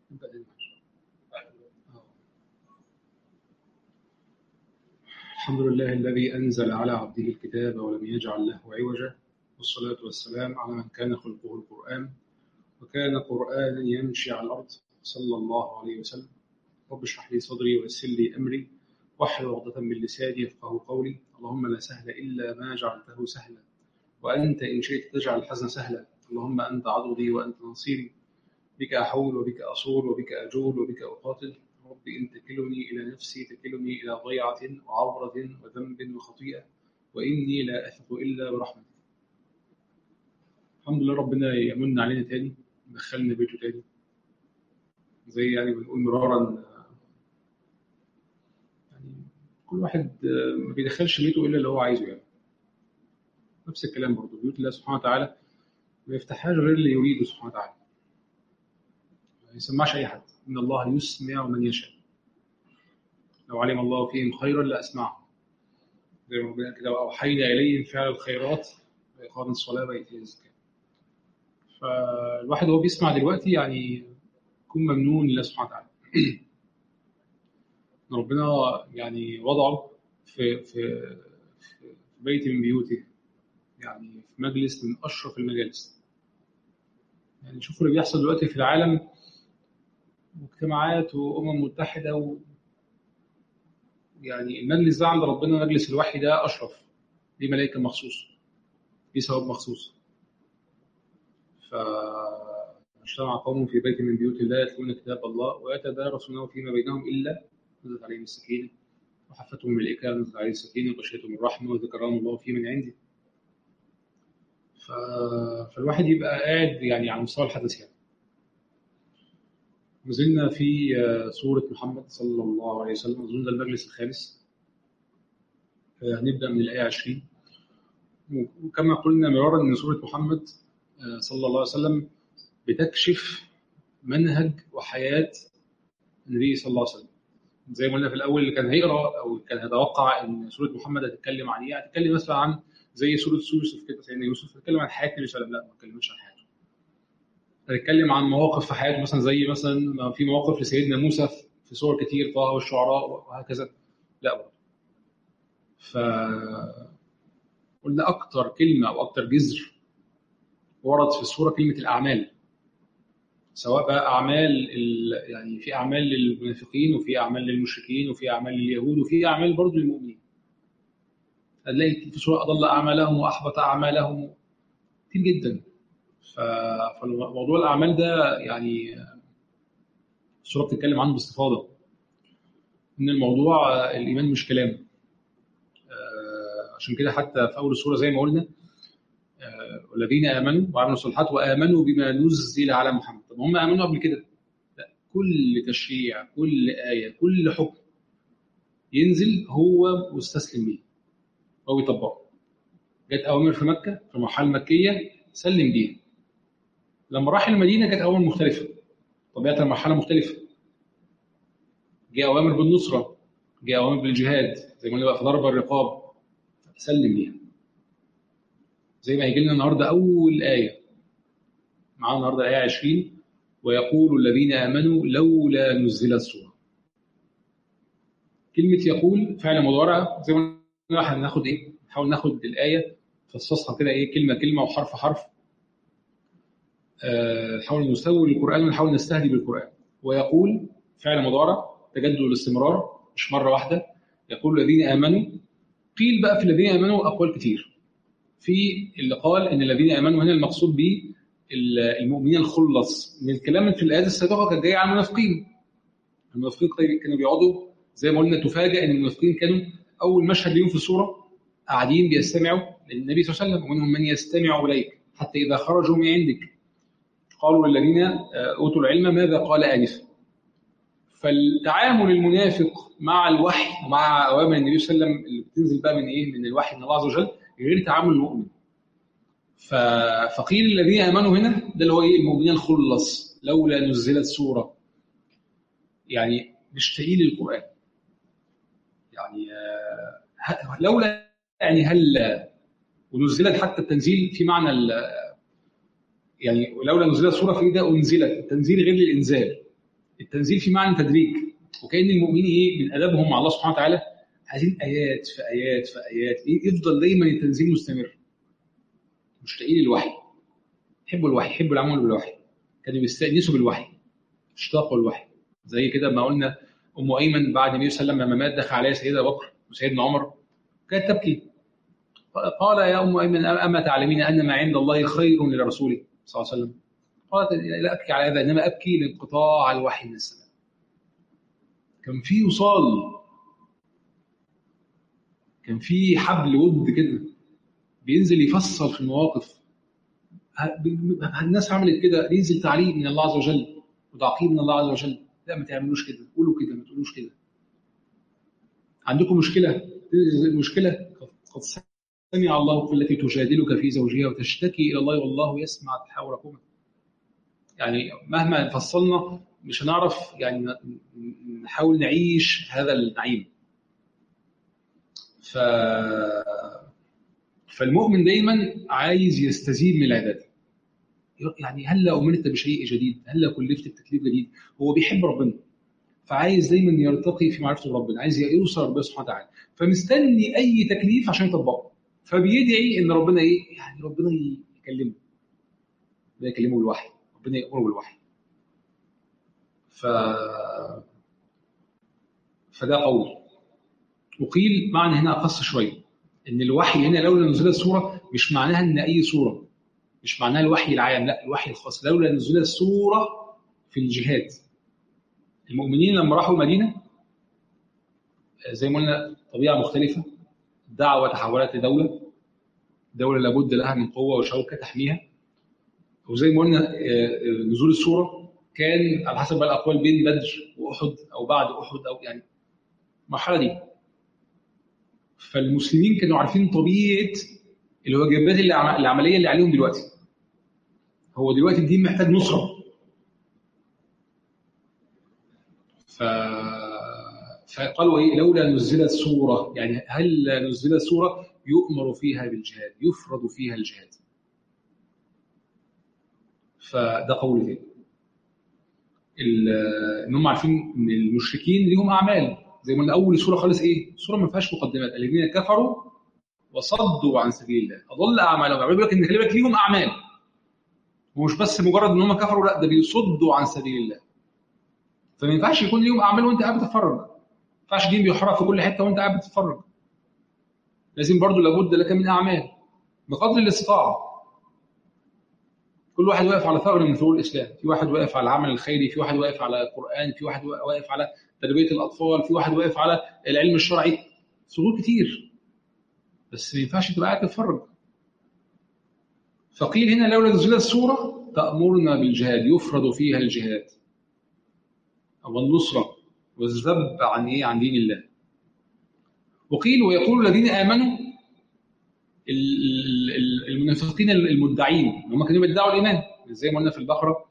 نبدأ تاني آه. الحمد لله الذي أنزل على عبده الكتاب ولم يجعل له عوجا والصلاة والسلام على من كان خلقه القرآن وكان قرآنا يمشي على الأرض صلى الله عليه وسلم رب اشرح لي صدري ويسر لي أمري واحلل عقدة من لساني يفقه قولي اللهم لا سهل إلا ما جعلته سهلا وأنت إن شئت تجعل الحزن سهلا اللهم أنت عضدي وأنت نصيري بك أحول وبك أصول وبك أجول وبك أقاتل رب إن تكلني إلى نفسي تكلني إلى ضيعة وعورة وذنب وخطيئة وإني لا أثق إلا برحمتك الحمد لله ربنا يمن علينا تاني دخلنا بيته تاني زي يعني بنقول مرارا يعني كل واحد ما بيدخلش بيته إلا اللي هو عايزه يعني نفس الكلام برضه بيوت الله سبحانه وتعالى ما يفتحهاش غير اللي يريده سبحانه وتعالى ما يسمعش أي حد إن الله يسمع من يشاء لو علم الله فيهم خيرا لأسمعهم زي ما ربنا كده وأوحينا إليهم فعل الخيرات وإقام الصلاة وإيتاء الزكاة فالواحد وهو بيسمع دلوقتي يعني يكون ممنون لله سبحانه وتعالى ربنا يعني وضعه في في في بيت من بيوته يعني في مجلس من أشرف المجالس يعني شوفوا اللي بيحصل دلوقتي في العالم مجتمعات وأمم متحدة و يعني المجلس ده عند ربنا مجلس الوحي ده أشرف ليه ملائكة مخصوص ليه ثواب مخصوص فاجتمع قوم في بيت من بيوت الله يتلون كتاب الله ويتدارسونه فيما بينهم إلا نزلت عليهم السكينة وحفتهم الملائكة نزلت عليهم السكينة وغشيتهم الرحمة وذكرهم الله في من عنده ف... فالواحد يبقى قاعد يعني على مستوى الحدث يعني نزلنا في سورة محمد صلى الله عليه وسلم أظن ده المجلس الخامس هنبدأ من الآية 20 وكما قلنا مرارا أن سورة محمد صلى الله عليه وسلم بتكشف منهج وحياة النبي صلى الله عليه وسلم زي ما قلنا في الأول اللي كان هيقرأ أو كان هيتوقع أن سورة محمد هتتكلم عن إيه هتتكلم مثلا عن زي سورة يوسف كده سيدنا يوسف هتتكلم عن حياة النبي صلى الله عليه وسلم لا ما اتكلمش عن حياته هنتكلم عن مواقف في حياته مثلا زي مثلا في مواقف لسيدنا موسى في صور كتير طه والشعراء وهكذا لا برضه ف قلنا اكتر كلمه او اكتر جذر ورد في السوره كلمه الاعمال سواء بقى اعمال ال... يعني في اعمال للمنافقين وفي اعمال للمشركين وفي اعمال لليهود وفي اعمال برضه للمؤمنين هتلاقي في سوره اضل اعمالهم واحبط اعمالهم كتير جدا فموضوع الاعمال ده يعني السوره بتتكلم عنه باستفاضه ان الموضوع الايمان مش كلام عشان كده حتى في اول السوره زي ما قلنا والذين امنوا وعملوا الصالحات وامنوا بما نزل على محمد طب هم امنوا قبل كده لا كل تشريع كل ايه كل حكم ينزل هو مستسلم ليه هو بيطبقه جت اوامر في مكه في المرحله المكيه سلم بيها لما راح المدينه كانت اوامر مختلفه طبيعه المرحله مختلفه جاء اوامر بالنصره جاء اوامر بالجهاد زي ما قلنا بقى في ضرب الرقاب سلم ليها زي ما هيجي لنا النهارده اول ايه معانا النهارده ايه 20 ويقول الذين امنوا لولا نزلت سوره كلمه يقول فعل مضارع زي ما قلنا هناخد ايه نحاول ناخد الايه نفصصها كده ايه كلمه كلمه وحرف حرف نحاول نستوي القرآن ونحاول نستهدي بالقرآن ويقول فعل مضارع تجدد الاستمرار مش مرة واحدة يقول الذين آمنوا قيل بقى في الذين آمنوا أقوال كتير في اللي قال إن الذين آمنوا هنا المقصود به المؤمنين الخلص من الكلام في الآيات السابقة كانت جاية عن المنافقين المنافقين كانوا بيقعدوا زي ما قلنا تفاجأ إن المنافقين كانوا أول مشهد ليهم في السورة قاعدين بيستمعوا للنبي صلى الله عليه وسلم ومنهم من يستمع إليك حتى إذا خرجوا من عندك قالوا للذين اوتوا العلم ماذا قال انفا فالتعامل المنافق مع الوحي ومع اوامر النبي صلى الله عليه وسلم اللي بتنزل بقى من ايه من الوحي من الله عز وجل غير تعامل المؤمن فقيل الذين امنوا هنا ده اللي هو ايه المؤمنين الخلص لولا نزلت سوره يعني مشتاقين للقران يعني لولا يعني هل ونزلت حتى التنزيل في معنى يعني ولولا نزلت سوره فإذا أنزلت التنزيل غير الإنزال التنزيل في معنى تدريج وكان المؤمنين ايه من ادبهم مع الله سبحانه وتعالى عايزين ايات في ايات في ايات إيه يفضل دايما التنزيل مستمر مشتاقين للوحي يحبوا الوحي يحبوا العمل بالوحي كانوا بيستانسوا بالوحي اشتاقوا الوحي زي كده ما قلنا ام ايمن بعد النبي صلى الله عليه وسلم لما مات دخل عليها سيدنا بكر وسيدنا عمر كانت تبكي قال يا ام ايمن اما تعلمين ان ما عند الله خير لرسوله صلى الله عليه وسلم قالت لا ابكي على هذا انما ابكي لانقطاع الوحي من السماء كان في وصال كان في حبل ود كده بينزل يفصل في المواقف الناس عملت كده ينزل تعليم من الله عز وجل وتعقيب من الله عز وجل لا ما تعملوش كده قولوا كده ما تقولوش كده عندكم مشكله مشكله قد سمع الله التي تجادلك في زوجها وتشتكي الى الله والله يسمع تحاوركما يعني مهما فصلنا مش هنعرف يعني نحاول نعيش هذا النعيم ف فالمؤمن دايما عايز يستزيد من العباده يعني هلا امرت بشيء جديد هلا كلفت بتكليف جديد هو بيحب ربنا فعايز دايما يرتقي في معرفه ربنا عايز يوصل ربنا سبحانه وتعالى فمستني اي تكليف عشان يطبقه فبيدعي ان ربنا ايه يعني ربنا يكلمه ربنا يكلمه بالوحي ربنا يامره بالوحي ف فده قول وقيل معنى هنا اخص شويه ان الوحي هنا لولا نزلت سوره مش معناها ان اي سوره مش معناها الوحي العام لا الوحي الخاص لولا نزلت سوره في الجهاد المؤمنين لما راحوا المدينه زي ما قلنا طبيعه مختلفه الدعوه تحولت لدوله دوله لابد لها من قوه وشوكه تحميها وزي ما قلنا نزول السوره كان على حسب الاقوال بين بدر واحد او بعد احد او يعني المرحله دي فالمسلمين كانوا عارفين طبيعه الواجبات العمليه اللي عليهم دلوقتي هو دلوقتي الدين محتاج نصره ف فقالوا ايه لولا نزلت سوره يعني هل نزلت سوره يؤمر فيها بالجهاد يفرض فيها الجهاد فده قول تاني ان هم عارفين ان المشركين ليهم اعمال زي ما قلنا اول سوره خالص ايه؟ سوره ما فيهاش مقدمات الذين كفروا وصدوا عن سبيل الله اضل اعمالهم يعني بيقول لك ان خلي بالك ليهم اعمال ومش بس مجرد ان هم كفروا لا ده بيصدوا عن سبيل الله فما ينفعش يكون ليهم اعمال وانت قاعد بتتفرج ما ينفعش دين بيحرق في كل حته وانت قاعد بتتفرج لازم برضو لابد لك من اعمال بقدر الاستطاعه كل واحد واقف على ثغر من ثغور الاسلام في واحد واقف على العمل الخيري في واحد واقف على القران في واحد واقف على تربيه الاطفال في واحد واقف على العلم الشرعي ثغور كتير بس ما ينفعش تبقى قاعد تتفرج فقيل هنا لولا نزلت السوره تامرنا بالجهاد يفرض فيها الجهاد او النصره والذب عن ايه عن دين الله وقيل ويقول الذين امنوا المنافقين المدعين هم كانوا بيدعوا الايمان زي ما قلنا في البقره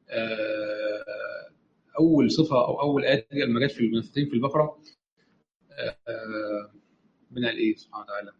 اول صفه او اول ايه لما جت في المنافقين في البقره من قال ايه سبحانه وتعالى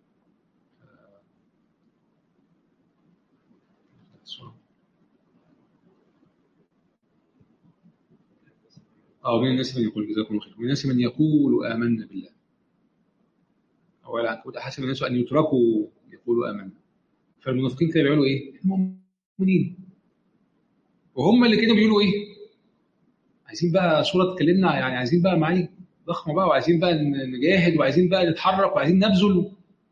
اه من الناس من يقول جزاكم الله خير من الناس من يقول امنا بالله او العنكبوت حسب الناس ان يتركوا يقولوا امنا فالمنافقين كانوا بيعملوا ايه؟ المؤمنين وهم اللي كانوا بيقولوا ايه؟ عايزين بقى صوره تكلمنا يعني عايزين بقى معاني ضخمه بقى وعايزين بقى نجاهد وعايزين بقى نتحرك وعايزين نبذل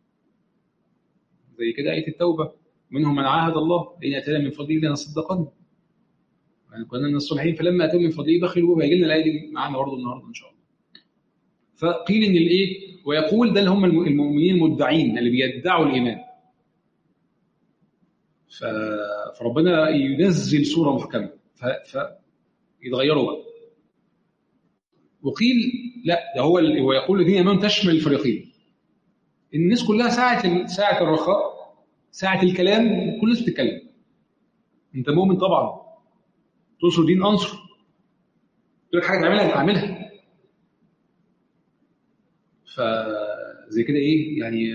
زي كده ايه التوبه منهم من عاهد الله ان اتانا من فضله لنصدقن يعني كنا من الصالحين فلما اتوا من فضله بخلوا وهيجي لنا الايه دي معانا برضه النهارده ان شاء الله فقيل ان الايه ويقول ده اللي هم المؤمنين المدعين اللي بيدعوا الايمان ف... فربنا ينزل سوره محكمه ف... فيتغيروا بقى وقيل لا ده هو ال... هو يقول الذين امنوا تشمل الفريقين الناس كلها ساعه ساعه الرخاء ساعه الكلام كل الناس بتتكلم انت مؤمن طبعا تنصر دين انصر تقول حاجه تعملها تعملها فزي كده ايه يعني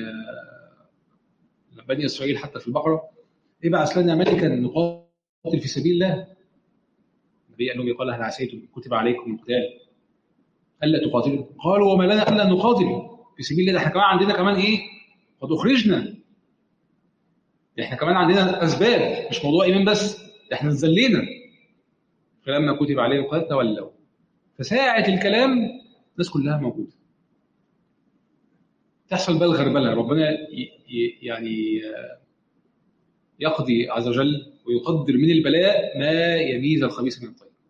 بني اسرائيل حتى في البقره ابعث لنا ملكا نقاتل في سبيل الله النبي قال لهم قال هل عسيتم كتب عليكم القتال الا تقاتلوا قالوا وما لنا الا نقاتل في سبيل الله ده احنا كمان عندنا كمان ايه قد اخرجنا احنا كمان عندنا اسباب مش موضوع ايمان بس احنا اتذلينا فلما كتب عليهم قد تولوا فساعة الكلام الناس كلها موجوده تحصل بقى الغربله ربنا يعني يقضي عز وجل ويقدر من البلاء ما يميز الخبيث من الطيب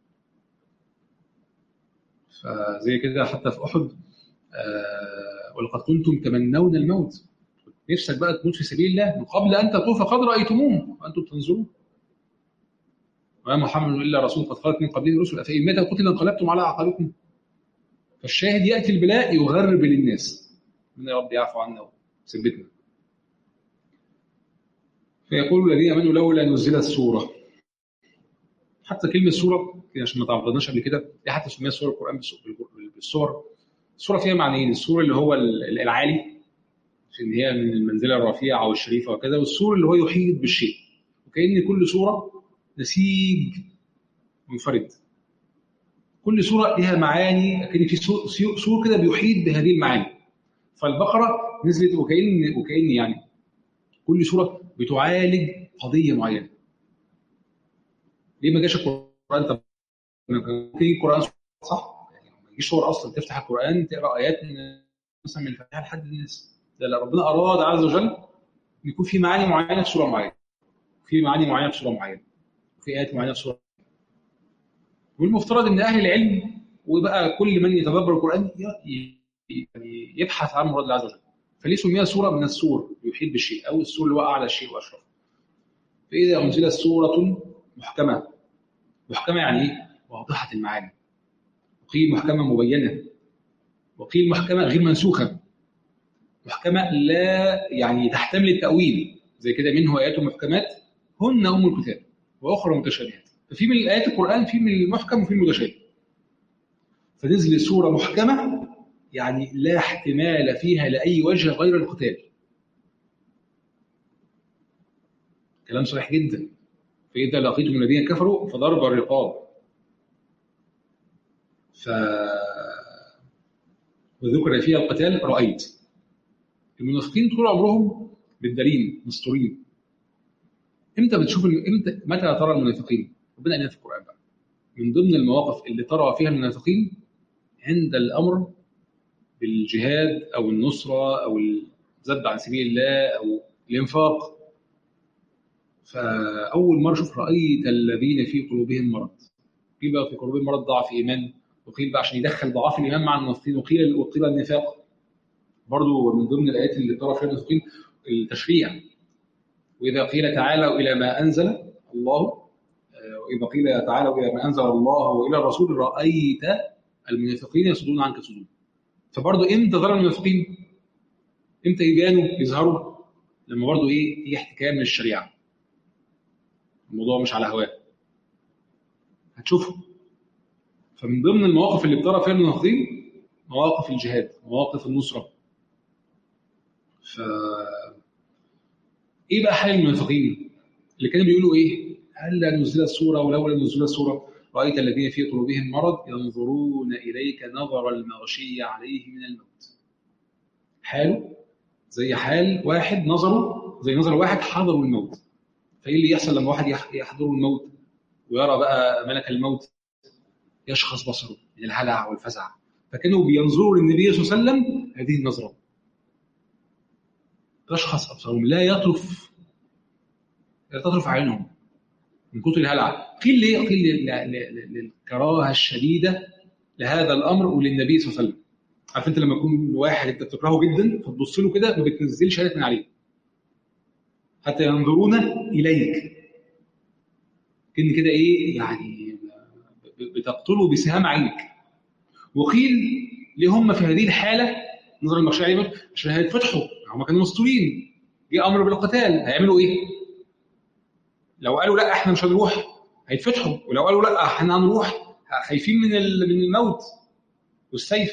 فزي كده حتى في احد آه ولقد كنتم تمنون الموت نفسك بقى تموت في سبيل الله من قبل ان تطوف قد رايتموه وانتم تنظرون وما محمد الا رسول قد خلت من قبله الرسل افان مات وقتل انقلبتم على اعقابكم فالشاهد ياتي البلاء يغربل الناس من يا رب يعفو عنا وثبتنا فيقول الذين امنوا لولا نزلت سوره حتى كلمه سوره عشان ما تعرضناش قبل كده دي حتى سميها سوره القران بالسور السوره فيها معنيين السور اللي هو العالي ان هي من المنزله الرفيعه او الشريفه وكذا والسور اللي هو يحيط بالشيء وكان كل سوره نسيج منفرد كل سوره لها معاني كان في سور كده بيحيط بهذه المعاني فالبقره نزلت وكان وكان يعني كل سوره بتعالج قضيه معينه ليه ما جاش القران طب ممكن القران صح يعني ما يجيش صور اصلا تفتح القران تقرا ايات من مثلا من الفاتحه لحد الناس لا ربنا اراد عز وجل يكون في معاني معينه في سوره معينه في معاني معينه في سوره معينه وفي ايات معينه في سوره والمفترض ان اهل العلم وبقى كل من يتدبر القران يعني يبحث عن مراد الله عز وجل فليه سميها سوره من السور يحيط بالشيء او السور اللي هو اعلى الشيء واشرف فاذا انزلت سوره محكمه محكمه يعني ايه؟ واضحه المعاني وقيل محكمه مبينه وقيل محكمه غير منسوخه محكمه لا يعني تحتمل التاويل زي كده منه ايات محكمات هن ام الكتاب واخرى متشابهات ففي من ايات القران في من المحكم وفي المتشابه فنزل سوره محكمه يعني لا احتمال فيها لاي وجه غير القتال كلام صريح جدا فاذا لقيتم الذين كفروا فضرب الرقاب ف وذكر فيها القتال رايت المنافقين طول عمرهم بالدليل مستورين امتى بتشوف امتى متى ترى المنافقين ربنا قال في القران بقى من ضمن المواقف اللي ترى فيها المنافقين عند الامر بالجهاد او النصره او الذب عن سبيل الله او الانفاق فاول مره شوف رايت الذين في قلوبهم مرض قيل بقى في قلوبهم مرض ضعف ايمان وقيل بقى عشان يدخل ضعاف الايمان مع المنافقين وقيل وقيل النفاق برضو من ضمن الايات اللي ترى فيها المنافقين التشريع واذا قيل تعالوا الى ما انزل الله واذا قيل تعالوا الى ما انزل الله والى الرسول رايت المنافقين يصدون عنك صدودا فبرضه امتى ظهر المنافقين؟ امتى يبانوا يظهروا؟ لما برضه ايه تيجي احتكام من الشريعه. الموضوع مش على هواه. هتشوفه. فمن ضمن المواقف اللي بترى فيها المنافقين مواقف الجهاد، مواقف النصره. ف ايه بقى حال المنافقين؟ اللي كانوا بيقولوا ايه؟ هلا نزلت سوره ولولا نزلت سوره رأيت الذين في قلوبهم مرض ينظرون إليك نظر المغشي عليه من الموت حاله زي حال واحد نظره زي نظر واحد حضروا الموت فإيه اللي يحصل لما واحد يحضره الموت ويرى بقى ملك الموت يشخص بصره من الهلع والفزع فكانوا بينظروا للنبي صلى الله عليه وسلم هذه النظرة تشخص أبصارهم لا يطرف لا تطرف عينهم من كتر الهلع قيل ليه؟ قيل للكراهه الشديده لهذا الامر وللنبي صلى الله عليه وسلم عارف انت لما يكون واحد انت بتكرهه جدا فتبص له كده ما بتنزلش عينك من عليه حتى ينظرون اليك كان كده ايه يعني بتقتله بسهام عينك وقيل ليه هم في هذه الحاله نظر المغشى عليهم عشان هيتفتحوا هم كانوا مستورين جه امر بالقتال هيعملوا ايه؟ لو قالوا لا احنا مش هنروح هيتفتحوا ولو قالوا لا احنا هنروح خايفين من من الموت والسيف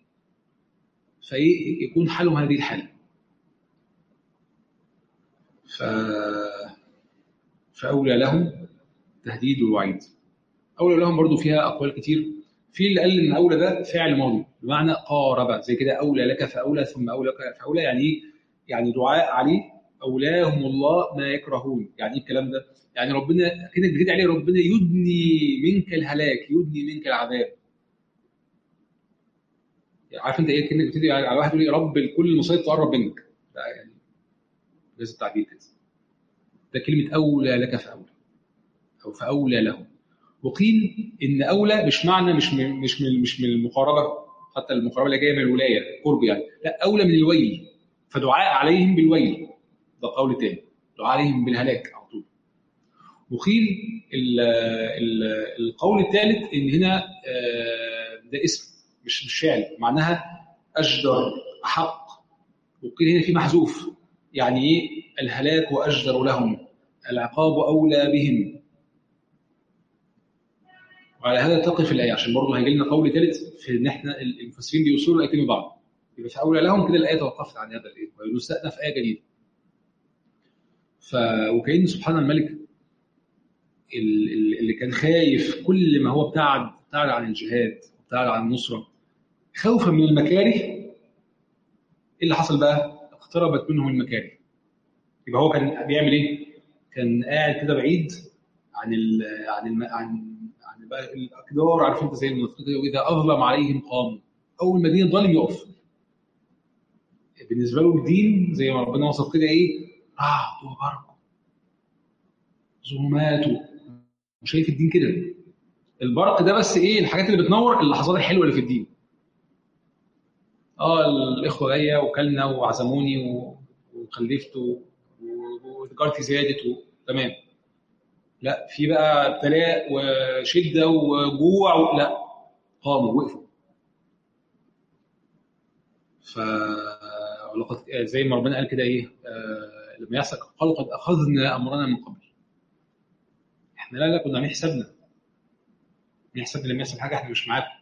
فايه يكون حالهم هذه الحاله ف فاولى لهم تهديد الوعيد اولى لهم برضو فيها اقوال كتير في اللي قال ان اولى ده فعل ماضي بمعنى قارب زي كده اولى لك فاولى ثم اولى لك فاولى يعني ايه؟ يعني دعاء عليه اولاهم الله ما يكرهون يعني ايه الكلام ده؟ يعني ربنا كده بتدعي عليه ربنا يدني منك الهلاك يدني منك العذاب يعني عارف انت ايه كانك بتدعي على واحد يقول يا رب كل المصايب تقرب منك لا يعني لازم التعبير كده ده كلمه اولى لك فاولى او فاولى لهم وقيل ان اولى مش معنى مش من مش من مش من المقاربه حتى المقاربه اللي جايه من الولايه قرب يعني لا اولى من الويل فدعاء عليهم بالويل ده قول تاني دعاء عليهم بالهلاك على طول وقيل ال ال القول الثالث ان هنا ده اسم مش مش فعل معناها اجدر احق وقيل هنا في محذوف يعني ايه الهلاك واجدر لهم العقاب اولى بهم وعلى هذا تقف الايه عشان برضه هيجي لنا قول ثالث في ان احنا المفسرين بيوصلوا الايتين ببعض يبقى في اولى لهم كده الايه توقفت عن هذا الايه ويستأنف ايه جديده ف وكأن سبحان الملك اللي كان خايف كل ما هو ابتعد ابتعد عن الجهاد ابتعد عن النصره خوفا من المكاره ايه اللي حصل بقى؟ اقتربت منه المكاره يبقى هو كان بيعمل ايه؟ كان قاعد كده بعيد عن ال عن ال عن عن بقى الاقدار عارف انت زي المنافقين واذا اظلم عليهم قاموا اول ما دين الظالم يقف بالنسبه له الدين زي ما ربنا وصف كده ايه؟ رعد وبرق ظلمات وشايف الدين كده البرق ده بس ايه الحاجات اللي بتنور اللحظات الحلوه اللي في الدين اه الاخوه جايه وكلنا وعزموني وخلفت وتجارتي زادت تمام لا في بقى ابتلاء وشده وجوع و... لا قاموا وقفوا ف ولقد زي ما ربنا قال كده ايه آه لما يحصل قالوا قد اخذنا امرنا من قبل احنا لا لا كنا عاملين حسابنا عاملين حسابنا لما يحصل حاجه احنا مش معاكم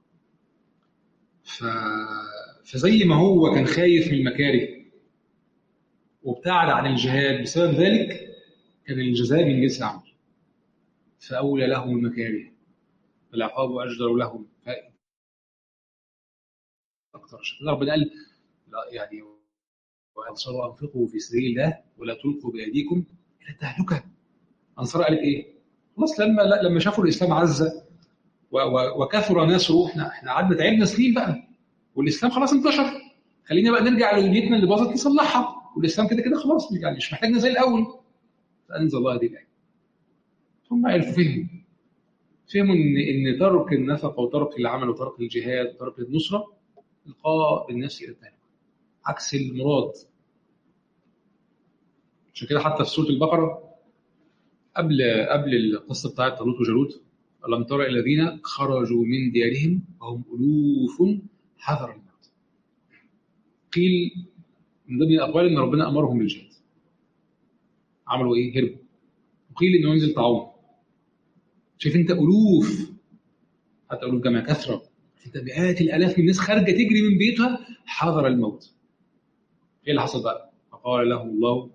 ف... فزي ما هو كان خايف من المكاره وابتعد عن الجهاد بسبب ذلك كان الجزاء من جنس العمل فأولى لهم المكاره العقاب أجدر لهم ف... أكثر عشان كده ربنا قال لا يعني وأنصروا أنفقوا في سبيل الله ولا تلقوا بأيديكم إلى التهلكة أنصار قالت إيه؟ خلاص لما لما شافوا الإسلام عز وكثر ناصره احنا احنا قعدنا تعبنا سنين بقى والاسلام خلاص انتشر خلينا بقى نرجع لدنيتنا اللي باظت نصلحها والاسلام كده كده خلاص يعني مش محتاجنا زي الاول فانزل الله هذه الايه هم عرفوا فهموا فهموا ان ان ترك النفقه وترك العمل وترك الجهاد وترك النصره القاء بالنفس الى التهلكه عكس المراد عشان كده حتى في سوره البقره قبل قبل القصه بتاعت طالوت وجالوت ألم تر الذين خرجوا من ديارهم وهم ألوف حذر الموت قيل من ضمن الأقوال أن ربنا أمرهم بالجهاد عملوا إيه؟ هربوا وقيل إنه ينزل طاعون شايف أنت ألوف حتى ألوف جمع كثرة أنت مئات الآلاف من الناس خارجة تجري من بيتها حذر الموت إيه اللي حصل بقى؟ فقال له الله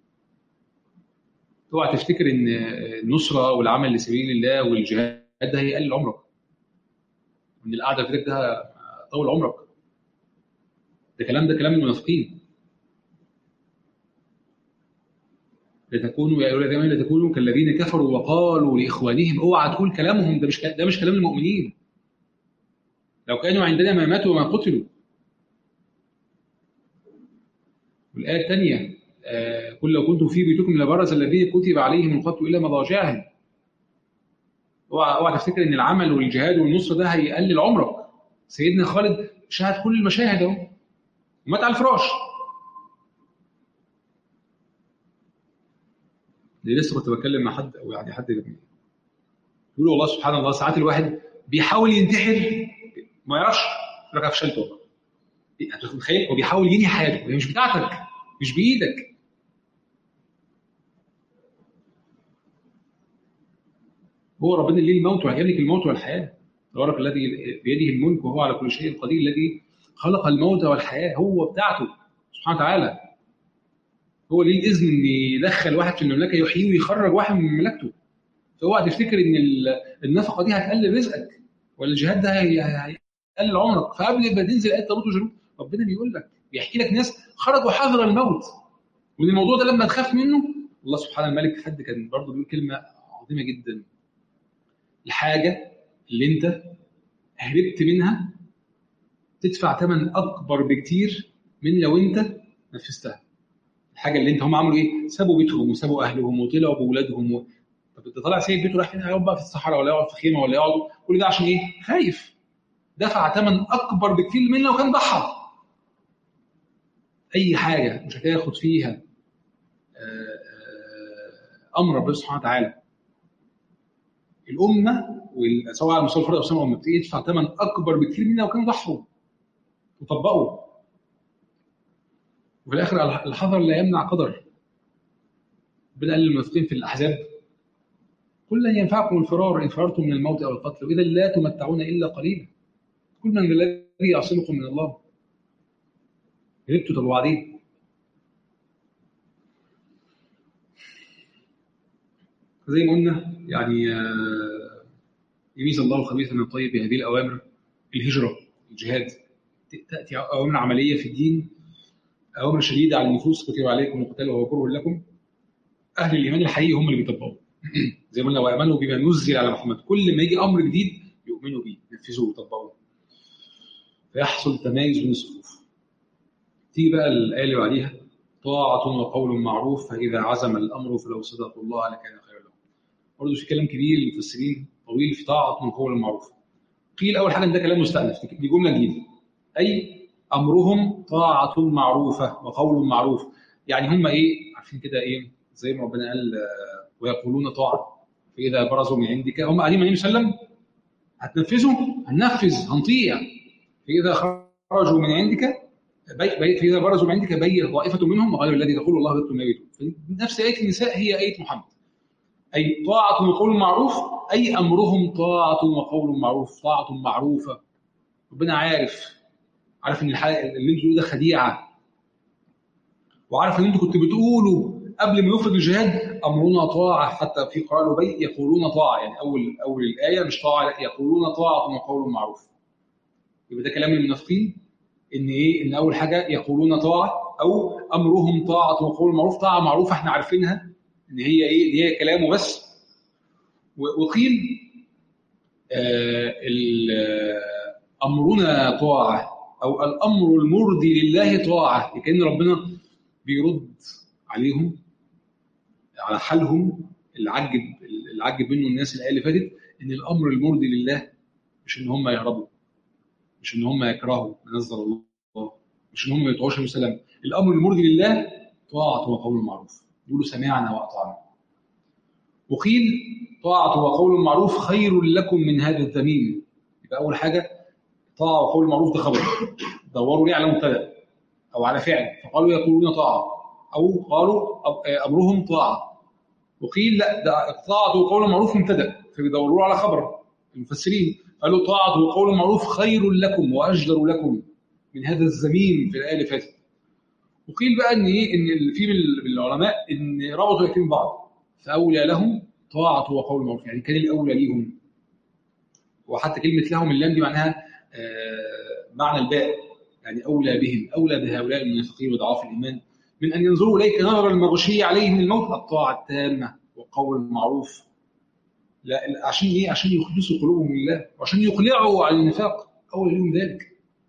اوعى تفتكر ان النصره والعمل لسبيل الله والجهاد ده هيقلل عمرك وان القعده في ده طول عمرك ده كلام ده كلام المنافقين لتكونوا يا اولاد الذين لا تكونوا كالذين كفروا وقالوا لاخوانهم اوعى تقول كلامهم ده مش ده مش كلام المؤمنين لو كانوا عندنا ما ماتوا وما قتلوا والايه الثانيه قل لو كنتم في بيوتكم لبرز الذين كتب عليهم القتل الى مضاجعهم اوعى اوعى تفتكر ان العمل والجهاد والنصر ده هيقلل عمرك سيدنا خالد شاهد كل المشاهد اهو ومات على الفراش دي لسه كنت بتكلم مع حد او يعني حد يقول والله سبحان الله ساعات الواحد بيحاول ينتحر ما يعرفش يقول لك فشلت والله انت متخيل هو بيحاول ينهي حياته هي مش بتاعتك مش بايدك هو ربنا ليه الموت وهيملك الموت والحياه تبارك الذي بيده الملك وهو على كل شيء قدير الذي خلق الموت والحياه هو بتاعته سبحانه وتعالى هو ليه الاذن ان يدخل واحد في المملكه يحييه ويخرج واحد من مملكته فاوعى تفتكر ان النفقه دي هتقلل رزقك ولا الجهاد ده هيقلل عمرك فقبل ما تنزل ايه طالوت وجنود ربنا بيقول لك بيحكي لك ناس خرجوا حذر الموت وان الموضوع ده لما تخاف منه الله سبحانه الملك حد كان برضه بيقول كلمه عظيمه جدا الحاجه اللي انت هربت منها تدفع ثمن اكبر بكتير من لو انت نفذتها الحاجه اللي انت هم عملوا ايه؟ سابوا بيتهم وسابوا اهلهم وطلعوا باولادهم و... طب انت طالع سايب بيته رايح فين؟ هيقعد بقى في الصحراء ولا يقعد في خيمه ولا يقعد كل ده عشان ايه؟ خايف دفع ثمن اكبر بكتير من لو كان ضحى اي حاجه مش هتاخد فيها امر ربنا سبحانه وتعالى الامه سواء على مستوى الفرد او مستوى الامه تدفع ثمن اكبر بكتير من لو كانوا ضحوا وطبقوا وفي الاخر الحذر لا يمنع قدر ربنا قال للمنافقين في الاحزاب قل لن ينفعكم الفرار ان فررتم من الموت او القتل واذا لا تمتعون الا قليلا كل من الذي يعصمكم من الله هربتوا طب وبعدين زي ما قلنا يعني يميز الله الخبيث من الطيب بهذه الاوامر الهجره الجهاد تاتي اوامر عمليه في الدين اوامر شديده على النفوس كتب عليكم القتال وهو كره لكم اهل الايمان الحقيقي هم اللي بيطبقوا زي ما قلنا وامنوا بما نزل على محمد كل ما يجي امر جديد يؤمنوا بيه ينفذوه ويطبقوه فيحصل تمايز بين الصفوف تيجي بقى الايه اللي بعديها طاعة وقول معروف فإذا عزم الأمر فلو صدقوا الله لكان خيرا لهم. برضه في كلام كبير للمفسرين طويل في طاعة وقول معروف. قيل أول حاجة إن ده كلام مستأنف دي جملة جديدة. أي أمرهم طاعة معروفة وقول معروف. يعني هم إيه؟ عارفين كده إيه؟ زي ما ربنا قال ويقولون طاعة فإذا برزوا من عندك هم قاعدين النبي صلى الله عليه وسلم هتنفذوا؟ هننفذ هنطيع فإذا خرجوا من عندك فإذا برزوا من عندك بين طائفة منهم غير الذي تقول الله ضد ما يريدون نفس آية النساء هي آية محمد أي طاعة وقول معروف أي أمرهم طاعة وقول معروف طاعة معروفة ربنا عارف عارف إن الحلقة اللي انتوا ده خديعة وعارف إن انتوا كنتوا بتقولوا قبل ما يفرض الجهاد أمرنا طاعة حتى في قرآن بي يقولون طاعة يعني أول أول الآية مش طاعة لا يقولون طاعة وقول معروف يبقى ده كلام المنافقين ان ايه ان اول حاجه يقولون طاعه او امرهم طاعه وقول معروف طاعه معروفه احنا عارفينها ان هي ايه ان هي كلامه بس وقيل آه امرنا طاعه او الامر المرضي لله طاعه كان ربنا بيرد عليهم على حالهم اللي عجب اللي عجب منه الناس الايه اللي فاتت ان الامر المرضي لله مش ان هم يهربوا مش ان هم يكرهوا نزل الله مش ان هم ما يطيعوش السلام الامر المرضي لله طاعه وقول معروف يقولوا سمعنا واطعنا وقيل طاعه وقول معروف خير لكم من هذا الذميم يبقى اول حاجه طاعه وقول معروف ده خبر دوروا ليه على مبتدا او على فعل فقالوا يقولون طاعه او قالوا امرهم طاعه وقيل لا ده طاعه وقول معروف مبتدا فبيدوروا على خبر المفسرين قالوا طاعة وقول معروف خير لكم وأجدر لكم من هذا الزمين في الآية اللي فاتت وقيل بقى إن إيه إن في من العلماء إن ربطوا الاثنين بعض فأولى لهم طاعة وقول معروف يعني كان الأولى ليهم وحتى كلمة لهم اللام دي معناها آه معنى الباء يعني أولى بهم أولى بهؤلاء المنافقين وضعاف الإيمان من أن ينظروا إليك نظر المغشي عليه من الموت الطاعة التامة وقول المعروف لا عشان ايه؟ عشان يخلصوا قلوبهم لله وعشان يقلعوا عن النفاق اول لهم ذلك.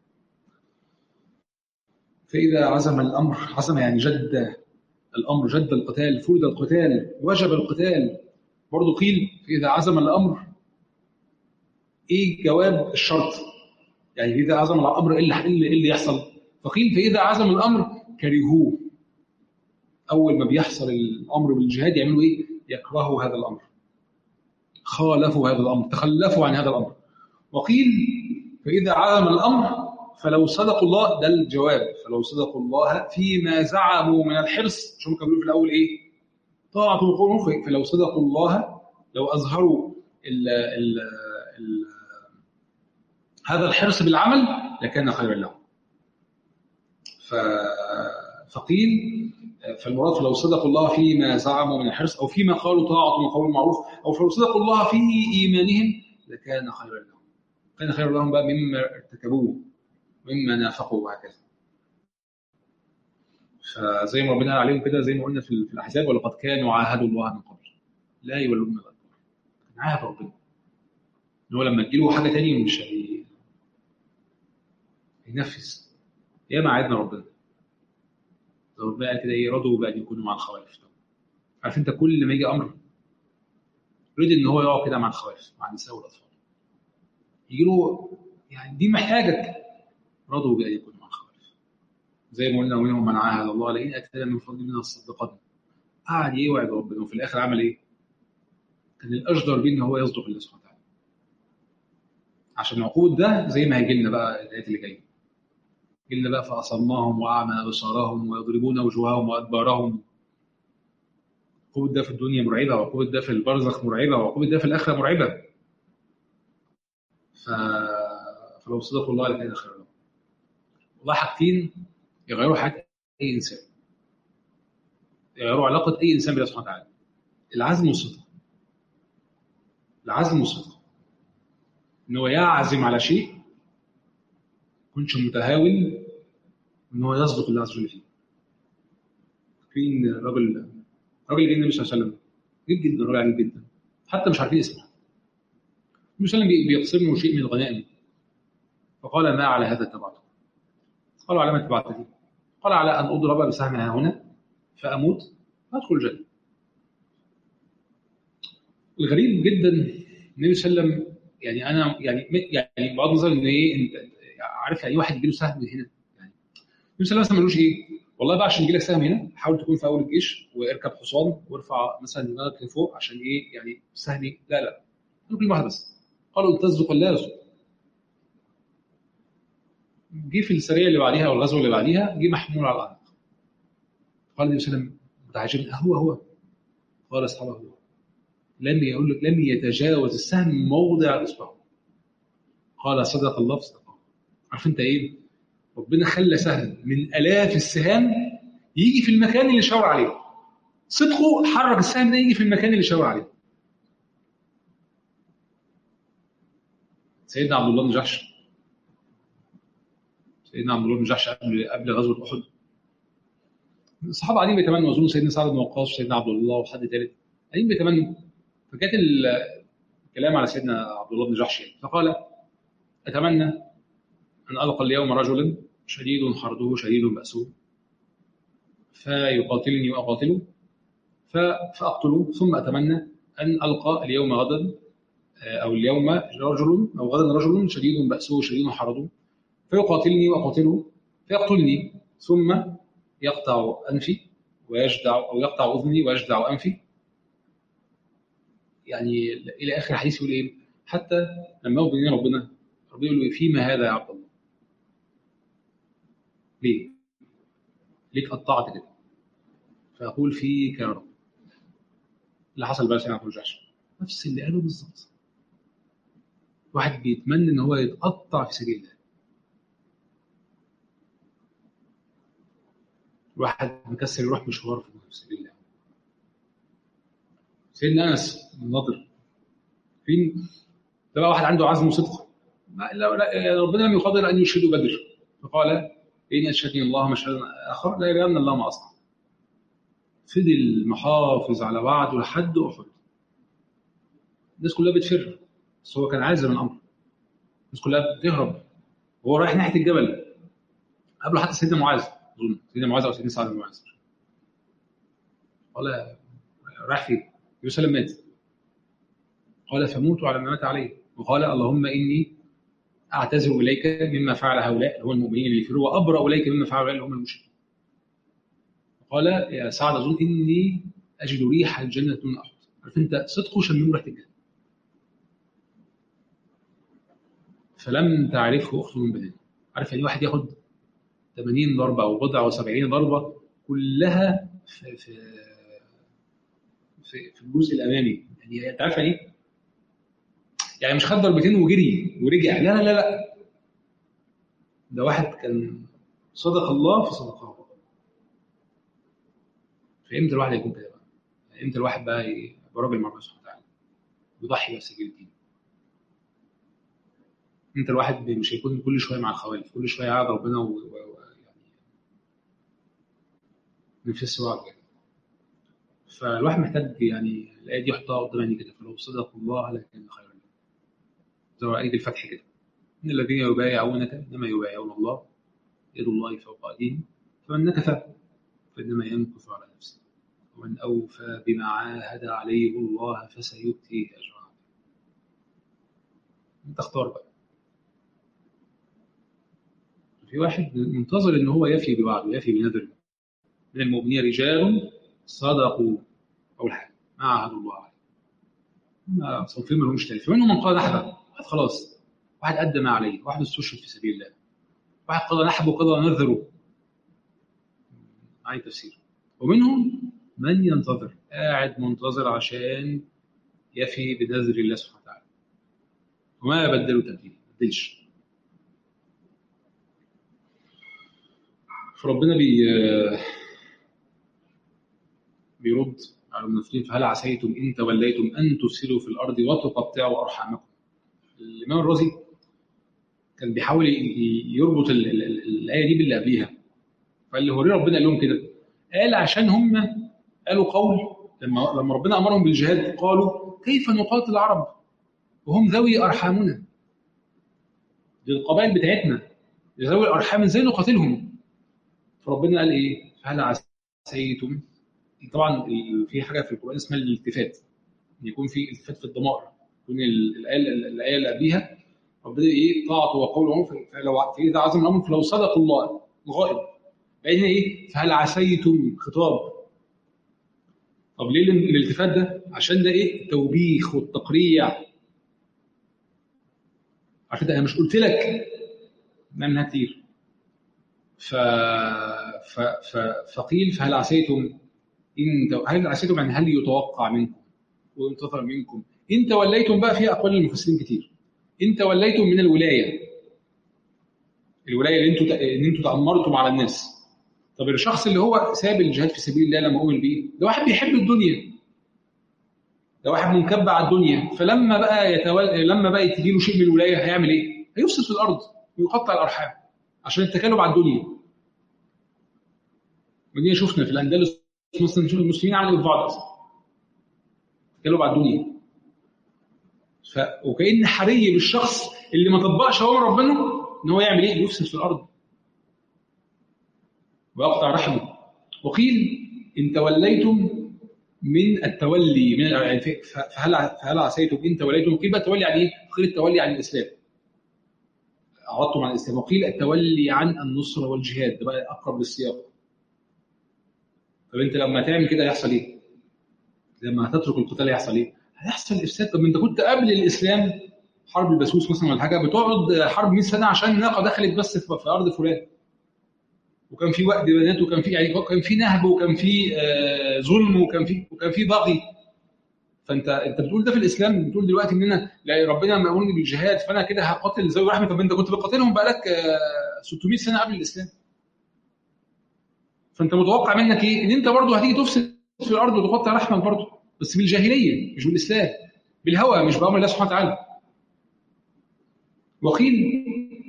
فاذا عزم الامر عزم يعني جد الامر جد القتال فرض القتال وجب القتال برضه قيل فاذا عزم الامر ايه جواب الشرط؟ يعني اذا عزم الامر ايه اللي اللي يحصل؟ فقيل فاذا عزم الامر كرهوه اول ما بيحصل الامر بالجهاد يعملوا ايه؟ يكرهوا هذا الامر. خالفوا هذا الامر تخلفوا عن هذا الامر وقيل فاذا عزم الامر فلو صدقوا الله ده الجواب فلو صدقوا الله فيما زعموا من الحرص شو كانوا في الاول ايه طاعه وقول فلو صدقوا الله لو اظهروا ال ال ال هذا الحرص بالعمل لكان خيرا لهم فقيل فالمراد لو صدقوا الله فيما زعموا من الحرص او فيما قالوا طاعه وقول المعروف او لو صدقوا الله في ايمانهم لكان خيرا لهم. كان خيرا لهم بقى مما ارتكبوه مما نافقوا وهكذا. فزي ما ربنا قال عليهم كده زي ما قلنا في في الاحزاب ولقد كانوا عاهدوا الله من قبل لا يولون الادبار. كان عاهد ربنا. ان هو لما تجيله حاجه تانية مش هي هينفذ. ياما عاهدنا ربنا. لو بقى كده ايه رضوا بقى يكونوا مع الخوارف عارف انت كل ما يجي امر يريد ان هو يقعد كده مع الخوارف مع النساء والاطفال يجي له يعني دي محتاجك رضوا بأن يكونوا مع الخوارف زي ما قلنا ومنهم من عاهد الله لئن اتانا من فضل من الصدقات قعد يوعد ربنا وفي الاخر عمل ايه؟ كان الاشجر بيه ان هو يصدق الله سبحانه وتعالى عشان العقود ده زي ما هيجي لنا بقى الايات اللي جايه إلا بقى فأصماهم وأعمى أبصارهم ويضربون وجوههم وأدبارهم عقوبة ده في الدنيا مرعبة وعقوبة ده في البرزخ مرعبة وعقوبة ده في الآخرة مرعبة ف... فلو صدقوا الله لكان خيرا لهم والله حاجتين يغيروا حياة أي إنسان يغيروا علاقة أي إنسان بالله سبحانه وتعالى العزم والصدق العزم والصدق إن هو يعزم على شيء كنتش متهاون ان هو يصدق الله عز وجل فيه. فين راجل راجل جه النبي صلى الله عليه وسلم جيد جدا راجل عجيب جدا حتى مش عارفين اسمه. النبي صلى الله عليه وسلم بيقسم له شيء من الغنائم فقال ما على هذا اتبعته؟ قالوا على ما اتبعته؟ قال على ان اضرب بسهم هنا فاموت فادخل الجنه. الغريب جدا النبي صلى الله عليه وسلم يعني انا يعني يعني بغض النظر ان ايه انت عارف يعني واحد يجي له سهم من هنا يعني النبي صلى الله عليه وسلم ملوش ايه والله بقى عشان يجي لك سهم هنا حاول تكون في اول الجيش واركب حصان وارفع مثلا دماغك لفوق عشان ايه يعني سهم لا لا قالوا كلمه واحده بس قالوا تصدق الله رسول جه في السريه اللي بعديها او الغزوه اللي بعديها جه محمول على العنق قال النبي صلى الله عليه وسلم متعجبا هو هو قال اصحابه هو لم يقول لك لم يتجاوز السهم موضع اصبعه قال صدق الله فصدق عارف انت ايه؟ ربنا خلى سهم من الاف السهام يجي في المكان اللي شاور عليه. صدقه حرك السهم ده يجي في المكان اللي شاور عليه. سيدنا عبد الله بن جحش سيدنا عبد الله بن جحش قبل قبل غزوه احد الصحابه قاعدين بيتمنوا اظن سيدنا سعد بن وقاص وسيدنا عبد الله وحد ثالث قاعدين بيتمنوا فجت الكلام على سيدنا عبد الله بن جحش فقال اتمنى أن ألقى اليوم رجلا شديد حرده شديد بأسه فيقاتلني وأقاتله فأقتله ثم أتمنى أن ألقى اليوم غدا أو اليوم رجل أو غدا رجل شديد بأسه شديد حرده فيقاتلني وأقاتله فيقتلني ثم يقطع أنفي ويجدع أو يقطع أذني ويجدع أنفي يعني إلى آخر الحديث يقول إيه حتى لما يقول بين ربنا ربنا يقول له فيما هذا يا عبد الله ليه؟ ليك قطعت كده فأقول فيك يا رب اللي حصل بقى سيدنا عبد الجحش نفس اللي قاله بالظبط واحد بيتمنى ان هو يتقطع في سبيل الله واحد مكسر يروح مشوار في سبيل الله سيدنا انس بن نضر فين ده بقى واحد عنده عزم وصدق ربنا لم يقدر ان يشهدوا بدر فقال إن أشهدني الله مشهدا آخر لا يرين الله ما أصنع فضل محافظ على وعده لحد أحد الناس كلها بتفر بس هو كان عازم الأمر الناس كلها بتهرب وهو رايح ناحية الجبل قبله حتى سيدنا معاذ أظن سيدنا معاذ أو سيدنا سعد بن معاذ قال رايح فين؟ النبي صلى الله عليه وسلم مات قال فموت على ما مات عليه وقال اللهم إني اعتذر اليك مما فعل هؤلاء اللي هو المؤمنين اللي يفروا وابرا اليك مما فعل هؤلاء اللي هم المشركين. قال يا سعد اظن اني اجد ريح الجنه من احد. عارف انت صدقه شمموا ريحه الجنه. فلم تعرفه اخت من بنات. عارف يعني واحد ياخد 80 ضربه او بضع و70 ضربه كلها في في في, في الجزء الامامي يعني انت عارف يعني ايه؟ يعني مش خد ضربتين وجري ورجع لا لا لا لا ده واحد كان صدق الله فصدقه فامتى الواحد يكون كده بقى؟ امتى الواحد بقى يبقى راجل مع ربنا سبحانه وتعالى يضحي بس سبيل الدين امتى الواحد مش هيكون كل شويه مع الخوالف كل شويه قاعد ربنا و... و... و... يعني نفس وعد كده فالواحد محتاج يعني الايه دي يحطها قدام عينيه كده فلو صدقوا الله لكان خيرا لهم زي ايه الفتح كده ان الذين يبايعونك انما يبايعون الله يد الله فوق ايديهم فمن نكث فانما ينكث على نفسه ومن اوفى بما عاهد عليه الله فسيؤتيه اجرا انت اختار بقى في واحد منتظر ان هو يفي بوعده يفي بنذره من المؤمنين رجال صدقوا اول حاجه ما عاهدوا الله عليه ما صنفين ما لهمش تاني فمنهم من قال نحبه واحد خلاص واحد ادى ما عليه واحد استشهد في سبيل الله واحد قضى نحبه وقضى نذره معي تفسير ومنهم من ينتظر قاعد منتظر عشان يفي بنذر الله سبحانه وتعالى وما بدلوا تبديل ما بدلش فربنا بي بيرد على المنافقين فهل عسيتم ان توليتم ان تفسدوا في الارض وتقطعوا ارحامكم الامام الرازي كان بيحاول يربط الايه دي باللي قبليها فقال له هو ليه ربنا قال لهم كده؟ قال عشان هم قالوا قول لما لما ربنا امرهم بالجهاد قالوا كيف نقاتل العرب وهم ذوي ارحامنا دي القبائل بتاعتنا ذوي الارحام ازاي نقاتلهم؟ فربنا قال ايه؟ فهل عسيتم طبعا في حاجه في القران اسمها الالتفات يكون في التفات في الضمائر يكون الايه الايه اللي قبليها ربنا ايه طاعته وقوله فلو فاذا عزم الامر فلو صدق الله الغائب بعدين ايه فهل عسيتم خطاب طب ليه الالتفات ده عشان ده ايه التوبيخ والتقريع عشان ده انا مش قلت لك منها كتير ف... ف... ف... فقيل فهل عسيتم ان هل عسيتم يعني هل يتوقع منكم وينتظر منكم ان توليتم بقى في اقوال المفسرين كتير ان توليتم من الولايه الولايه اللي انتوا ان انتوا تامرتم على الناس طب الشخص اللي هو ساب الجهاد في سبيل الله لما اؤمن بيه ده واحد بيحب الدنيا ده واحد منكب على الدنيا فلما بقى يتول... لما بقى تجي له شيء من الولايه هيعمل ايه؟ هيفسد في الارض ويقطع الارحام عشان التكالب على الدنيا ودي شفنا في الاندلس مثلا نشوف المسلمين عملوا في بعض اصلا تكالب على الدنيا ف... وكأن حري بالشخص اللي ما طبقش اوامر ربنا ان هو يعمل ايه؟ يفسد في الارض ويقطع رحمه وقيل ان توليتم من التولي من يعني فهل فهل عسيتم ان توليتم قيل بقى التولي عن ايه؟ قيل التولي عن الاسلام اعرضتم عن الاسلام وقيل التولي عن النصره والجهاد ده بقى اقرب للسياق طب انت لما تعمل كده هيحصل ايه؟ لما هتترك القتال هيحصل ايه؟ هيحصل افساد طب انت كنت قبل الاسلام حرب البسوس مثلا ولا حاجه بتقعد حرب 100 سنه عشان ناقه دخلت بس في ارض فلان وكان في وقت بنات وكان في يعني كان في نهب وكان في آه ظلم وكان في وكان في بغي فانت انت بتقول ده في الاسلام بتقول دلوقتي ان انا لا ربنا مامرني بالجهاد فانا كده هقاتل ذوي الرحمه طب انت كنت بتقاتلهم بقالك آه 600 سنه قبل الاسلام فانت متوقع منك ايه؟ ان انت برضه هتيجي تفسد في الارض وتقطع رحمك برضه بس بالجاهليه مش بالاسلام بالهوى مش بامر الله سبحانه وتعالى وقيل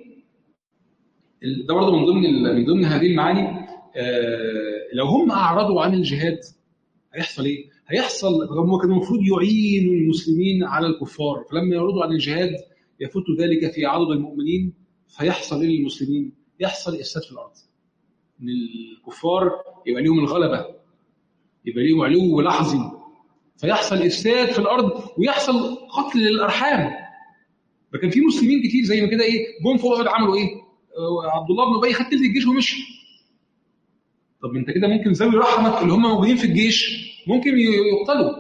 ده برضه من ضمن من ضمن هذه المعاني آه لو هم اعرضوا عن الجهاد هيحصل ايه؟ هيحصل هم كانوا المفروض يعينوا المسلمين على الكفار فلما يعرضوا عن الجهاد يفوت ذلك في عضد المؤمنين فيحصل ايه للمسلمين؟ يحصل افساد في الارض. ان الكفار يبقى ليهم الغلبه يبقى ليهم علو لحظي فيحصل افساد في الارض ويحصل قتل للارحام فكان في مسلمين كتير زي ما كده ايه جم في احد عملوا ايه؟ عبد الله بن ابي خد تلت الجيش ومشي طب انت كده ممكن ذوي رحمك اللي هم موجودين في الجيش ممكن يقتلوا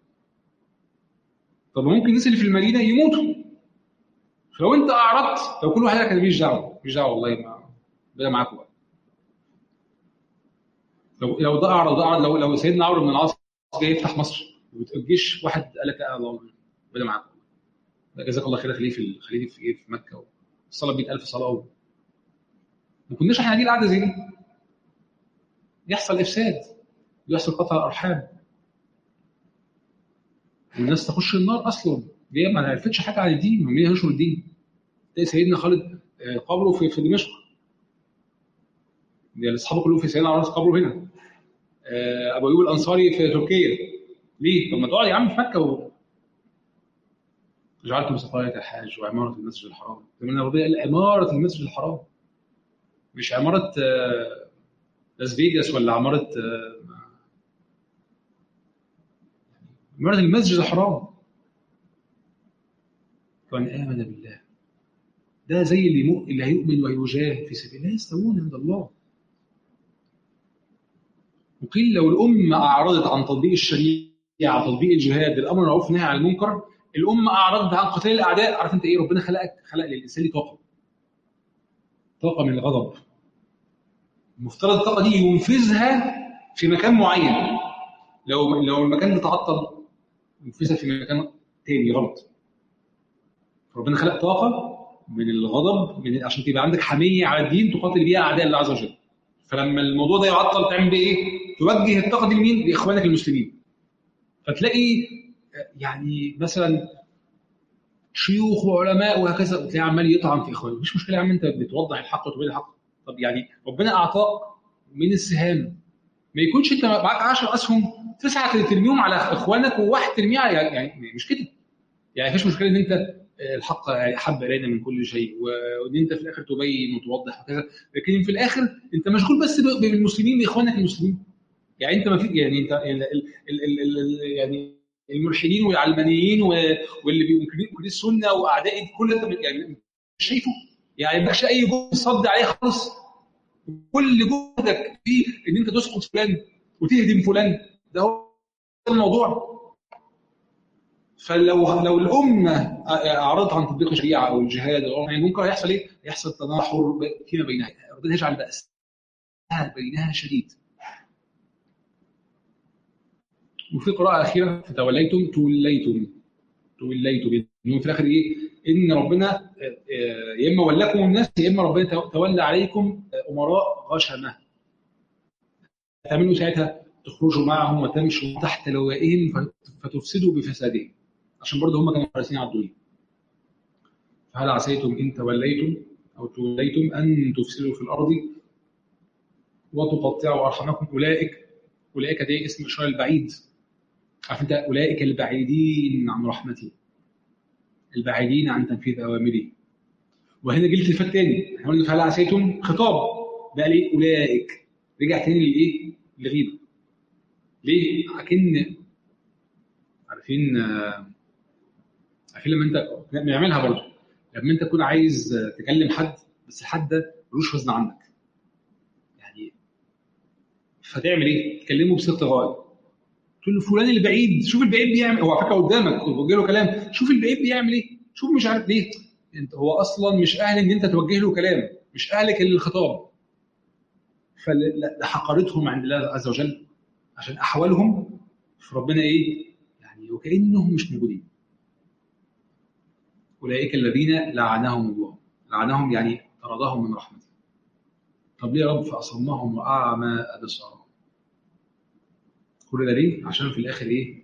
طب ممكن الناس اللي في المدينه يموتوا فلو انت اعرضت لو كل واحد قال ماليش دعوه ماليش دعوه والله ما بقى معاكم بقى لو لو ده اعرض ده اعرض لو لو سيدنا عمرو بن العاص جاي يفتح مصر الجيش واحد قال لك لا الله بقى معاكم جزاك الله خير خليه في خليه في في مكه الصلاه 100000 صلاه ما كناش احنا قاعدين قاعده زي دي يحصل افساد يحصل قطع الارحام الناس تخش النار اصلا ليه ما عرفتش حاجه عن الدين ومين هينشر الدين تلاقي سيدنا خالد آه، قبره في في دمشق يعني اصحابه كلهم في سيدنا عمر قبره هنا آه، ابو ايوب الانصاري في تركيا ليه؟ طب ما تقعد يا عم في مكه و... جعلتم سقاية الحاج وعمارة المسجد الحرام من ربنا قال عمارة المسجد الحرام مش عمارة آه، لاس فيجاس ولا عمارة آه، عمارة المسجد الحرام ومن آمن بالله ده زي اللي مؤ... اللي هيؤمن ويجاهد في سبيل الله يستوون عند الله وقيل لو الأمة أعرضت عن تطبيق الشريعة تطبيق الجهاد الأمر بالمعروف والنهي عن المنكر الأمة أعرضت عن قتال الأعداء عارف أنت إيه ربنا خلقك خلق للإنسان ليه طاقة طاقة من الغضب المفترض الطاقة دي ينفذها في مكان معين لو لو المكان ده تعطل ينفذها في مكان تاني غلط ربنا خلق طاقة من الغضب من عشان تبقى عندك حمية على الدين تقاتل بيها أعداء الله عز وجل فلما الموضوع ده يعطل تعمل بيه ايه؟ توجه الطاقه دي لمين؟ لاخوانك المسلمين. فتلاقي يعني مثلا شيوخ وعلماء وهكذا تلاقيه عمال يطعن في اخوانه، مش مشكله يا عم انت بتوضح الحق وتبين الحق. طب يعني ربنا اعطاك من السهام ما يكونش انت معاك 10 اسهم تسعه ترميهم على اخوانك وواحد ترميه على يعني مش كده. يعني مفيش مشكله ان انت الحق احب الينا من كل شيء وان انت في الاخر تبين وتوضح وكذا لكن في الاخر انت مشغول بس بالمسلمين باخوانك المسلمين يعني انت ما في يعني انت ال ال ال ال يعني الملحدين والعلمانيين واللي بينكروا السنه واعداء كل انت يعني مش شايفه يعني ما اي جهد صد عليه خالص كل جهدك في ان انت تسقط فلان وتهدم فلان ده هو الموضوع فلو لو الامه اعرضت عن تطبيق الشريعه او الجهاد او يعني ممكن هيحصل ايه؟ هيحصل تناحر فيما بينها ربنا يجعل بأس بينها شديد وفي قراءة أخيرة فتوليتم توليتم توليتم يعني في الآخر إيه؟ إن ربنا يا إما ولاكم الناس يا إما ربنا تولى عليكم أمراء غشمة تعملوا ساعتها تخرجوا معهم وتمشوا تحت لوائهم فتفسدوا بفسادهم عشان برضه هم كانوا حريصين على الدنيا فهل عسيتم إن توليتم أو توليتم أن تفسدوا في الأرض وتقطعوا أرحامكم أولئك أولئك دي اسم إشارة البعيد عارف أنت أولئك البعيدين عن رحمتي البعيدين عن تنفيذ أوامري وهنا جه التفات تاني احنا قلنا فهل عسيتم خطاب بقى ليه أولئك رجع تاني لإيه؟ لغيبة ليه؟ أكن عارفين عارفين لما انت بنعملها برضه لما انت تكون عايز تكلم حد بس الحد ده ملوش وزن عندك يعني فتعمل ايه؟ تكلمه بصيغه غايه تقول له فلان اللي بعيد شوف البعيد بيعمل هو على فكره قدامك وتوجه له كلام شوف البعيد بيعمل ايه؟ شوف مش عارف ليه انت هو اصلا مش اهل ان انت توجه له كلام مش اهلك للخطاب فلحقرتهم عند الله عز وجل عشان احوالهم في ربنا ايه؟ يعني وكانهم مش موجودين أولئك الذين لعنهم الله لعنهم يعني طردهم من رحمته طب ليه يا رب فأصمهم وأعمى أبصارهم كل ده ليه؟ عشان في الآخر إيه؟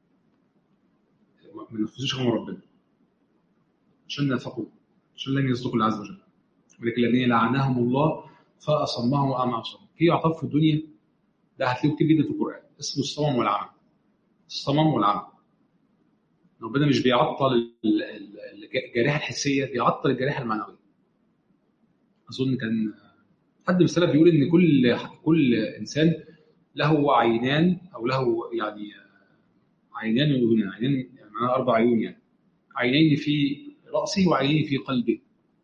ما نفذوش أمر ربنا عشان نافقوا عشان لم يصدقوا الله عز وجل أولئك الذين لعنهم الله فأصمهم وأعمى أبصارهم في عطاف في الدنيا ده هتلاقيه كتير جدا في القرآن اسمه الصمم والعمى الصمم والعمى ربنا مش بيعطل الجريحه الحسيه بيعطل الجريحه المعنويه اظن كان حد من السلف بيقول ان كل كل انسان له عينان او له يعني عينان وأذنان عينان يعني معناها اربع عيون يعني عينين في راسه وعينين في قلبه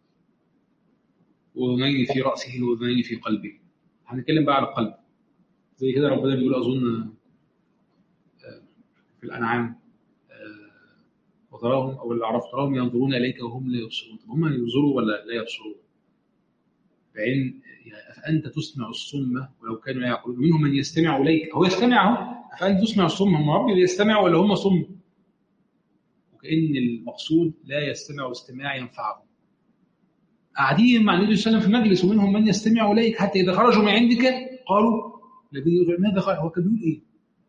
واذنين في راسه واذنين في قلبه هنتكلم بقى على القلب زي كده ربنا بيقول اظن في الانعام وتراهم او الاعراف تراهم ينظرون اليك وهم لا يبصرون طب هم ينظروا ولا لا يبصرون فان افانت تسمع الصم ولو كانوا لا يعقلون منهم من يستمع اليك هو يستمع اهو افانت تسمع الصم هم ربي يستمع ولا هم صم وكان المقصود لا يستمع استماع ينفعهم قاعدين مع النبي صلى الله عليه وسلم في مجلس ومنهم من يستمع اليك حتى اذا خرجوا من عندك قالوا الذين يقولون ماذا قال هو كان بيقول ايه؟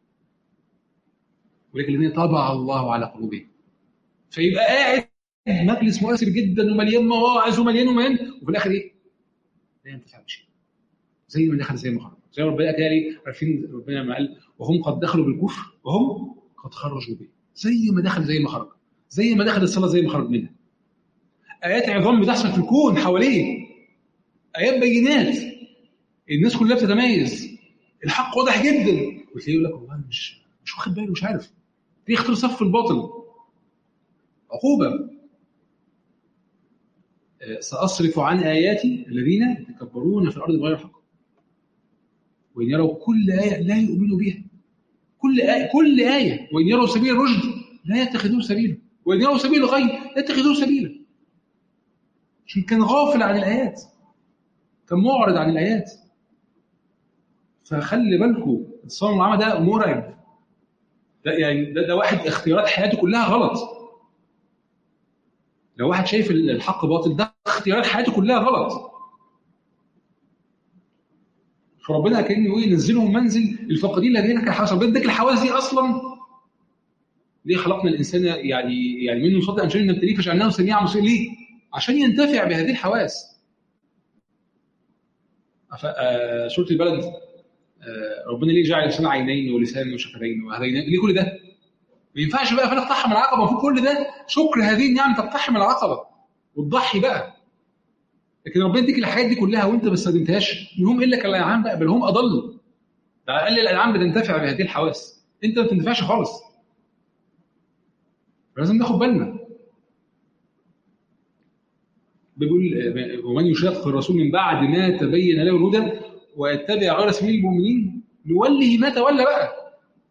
ولكن الذين طبع الله على قلوبهم فيبقى قاعد مجلس مؤثر جدا ومليان مواعظ ومليان ومليان وفي الاخر ايه؟ لا ينتفع بشيء زي ما دخل زي ما خرج زي ما ربنا قال لي عارفين ربنا ما قال وهم قد دخلوا بالكفر وهم قد خرجوا به زي ما دخل زي ما خرج زي ما دخل الصلاه زي ما خرج منها ايات عظام بتحصل في الكون حواليه ايات بينات الناس كلها بتتميز الحق واضح جدا وتلاقيه يقول لك والله مش مش واخد باله مش عارف في اختار صف الباطل عقوبه ساصرف عن اياتي الذين يتكبرون في الارض بغير الحق وان يروا كل ايه لا يؤمنوا بها كل آية كل آية وإن يروا سبيل الرشد لا يتخذوه سبيلا وإن يروا سبيل الغي لا يتخذوه سبيلا عشان كان غافل عن الآيات كان معرض عن الآيات فخلي بالكم الصوم العامة ده مرعب ده يعني ده, ده واحد اختيارات حياته كلها غلط لو واحد شايف الحق باطل ده اختيارات حياته كلها غلط فربنا كان يقول ينزلهم منزل الفاقدين الذين كان حواس ربنا اداك الحواس دي اصلا ليه خلقنا الانسان يعني يعني منه صدق ان شئنا نبتليه فجعلناه سميعا بصيرا ليه؟ عشان ينتفع بهذه الحواس آه سوره البلد آه ربنا ليه جعل الانسان عينين ولسان وشفتين وهذين ليه كل ده؟ ما ينفعش بقى فنقتحم العقبه المفروض كل ده شكر هذه النعم تقتحم العقبه وتضحي بقى لكن ربنا يديك الحاجات دي كلها وانت ما استخدمتهاش هم الا كالانعام بقى بل هم اضل ده اقل الانعام بتنتفع بهذه الحواس انت ما بتنتفعش خالص لازم ناخد بالنا بيقول ومن يشاقق الرسول من بعد ما تبين له الهدى ويتبع غير سبيل المؤمنين نوله ما تولى بقى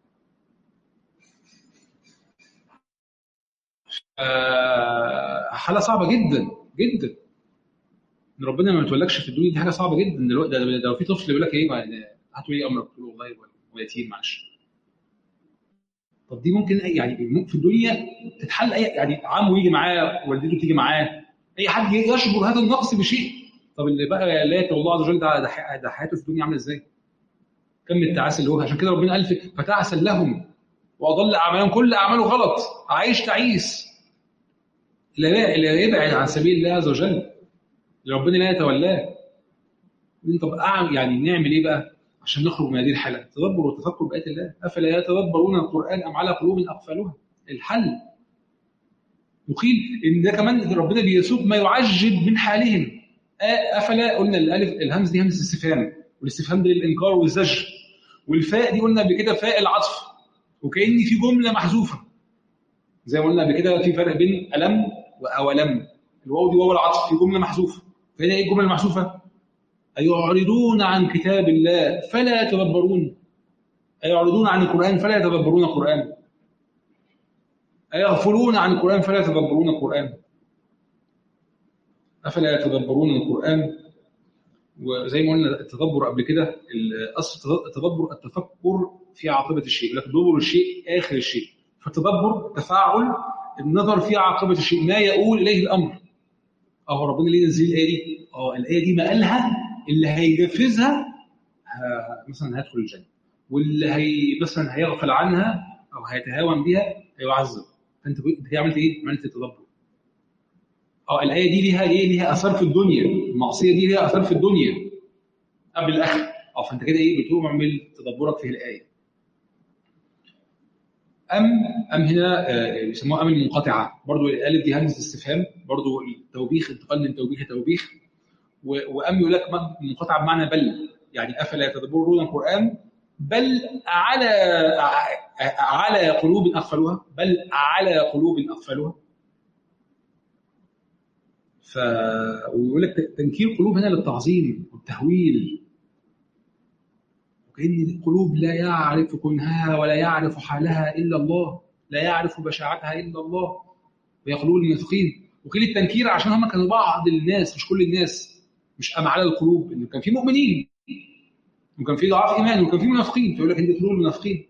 حاله صعبه جدا جدا ان ربنا ما يتولكش في الدنيا دي حاجه صعبه جدا دلوقتي ده, ده لو في طفل يقول لك ايه هاتوا ايه امرك تقول والله هو يتيم معلش طب دي ممكن يعني في الدنيا تتحل اي يعني عمه يجي معاه والدته تيجي معاه اي حد يشبر هذا النقص بشيء طب اللي بقى لا الله عز وجل ده ده حياته في الدنيا عامله ازاي؟ كم التعاسه اللي هو عشان كده ربنا قال فتعسل لهم واضل اعمالهم كل اعماله غلط عايش تعيس لا يبعد عن سبيل الله عز وجل ربنا لا يتولاه طب يعني نعمل ايه بقى عشان نخرج من هذه الحاله تدبر وتفكر بآيات الله افلا يتدبرون القران ام على قلوب اقفالها الحل وقيل ان ده كمان ربنا بيسوق ما يعجب من حالهم افلا قلنا الالف الهمز دي همزه استفهام والاستفهام ده للانكار والزجر والفاء دي قلنا قبل كده فاء العطف وكأن في جمله محذوفه زي ما قلنا قبل كده في فرق بين الم واولم الواو دي واو العطف في جمله محذوفه فهنا ايه الجمله المحذوفه؟ أيعرضون عن كتاب الله فلا يتدبرون أيعرضون عن القرآن فلا يتدبرون القرآن أيغفلون عن القرآن فلا يتدبرون القرآن أفلا يتدبرون القرآن وزي ما قلنا التدبر قبل كده الاصل التدبر التفكر في عاقبه الشيء لكن تدبر الشيء اخر الشيء فالتدبر تفاعل النظر في عاقبه الشيء ما يؤول اليه الامر اه ربنا ليه نزل الايه دي؟ اه الايه دي ما قالها اللي هينفذها مثلا هيدخل الجنه واللي هي مثلا هيغفل عنها او هيتهاون بها هيعذب فانت انت عملت ايه؟ عملت تدبر اه الايه دي ليها ايه؟ ليها اثار في الدنيا المعصيه دي ليها اثار في الدنيا قبل الاخر اه فانت كده ايه بتقوم اعمل تدبرك في الايه ام ام هنا بيسموها ام المنقطعه برضو الالف دي همزه استفهام برضو التوبيخ انتقال من توبيخ لتوبيخ وام يقول لك منقطعه بمعنى بل يعني افلا يتدبرون القران بل على على قلوب اغفلوها بل على قلوب اغفلوها ف ويقول لك تنكير قلوب هنا للتعظيم والتهويل وكأن القلوب لا يعرف كنهها ولا يعرف حالها إلا الله لا يعرف بشاعتها إلا الله ويقولون المنافقين وقيل التنكير عشان هم كانوا بعض الناس مش كل الناس مش أم على القلوب إنه كان في مؤمنين وكان في ضعاف إيمان وكان في منافقين فيقول لك أنت قلوب المنافقين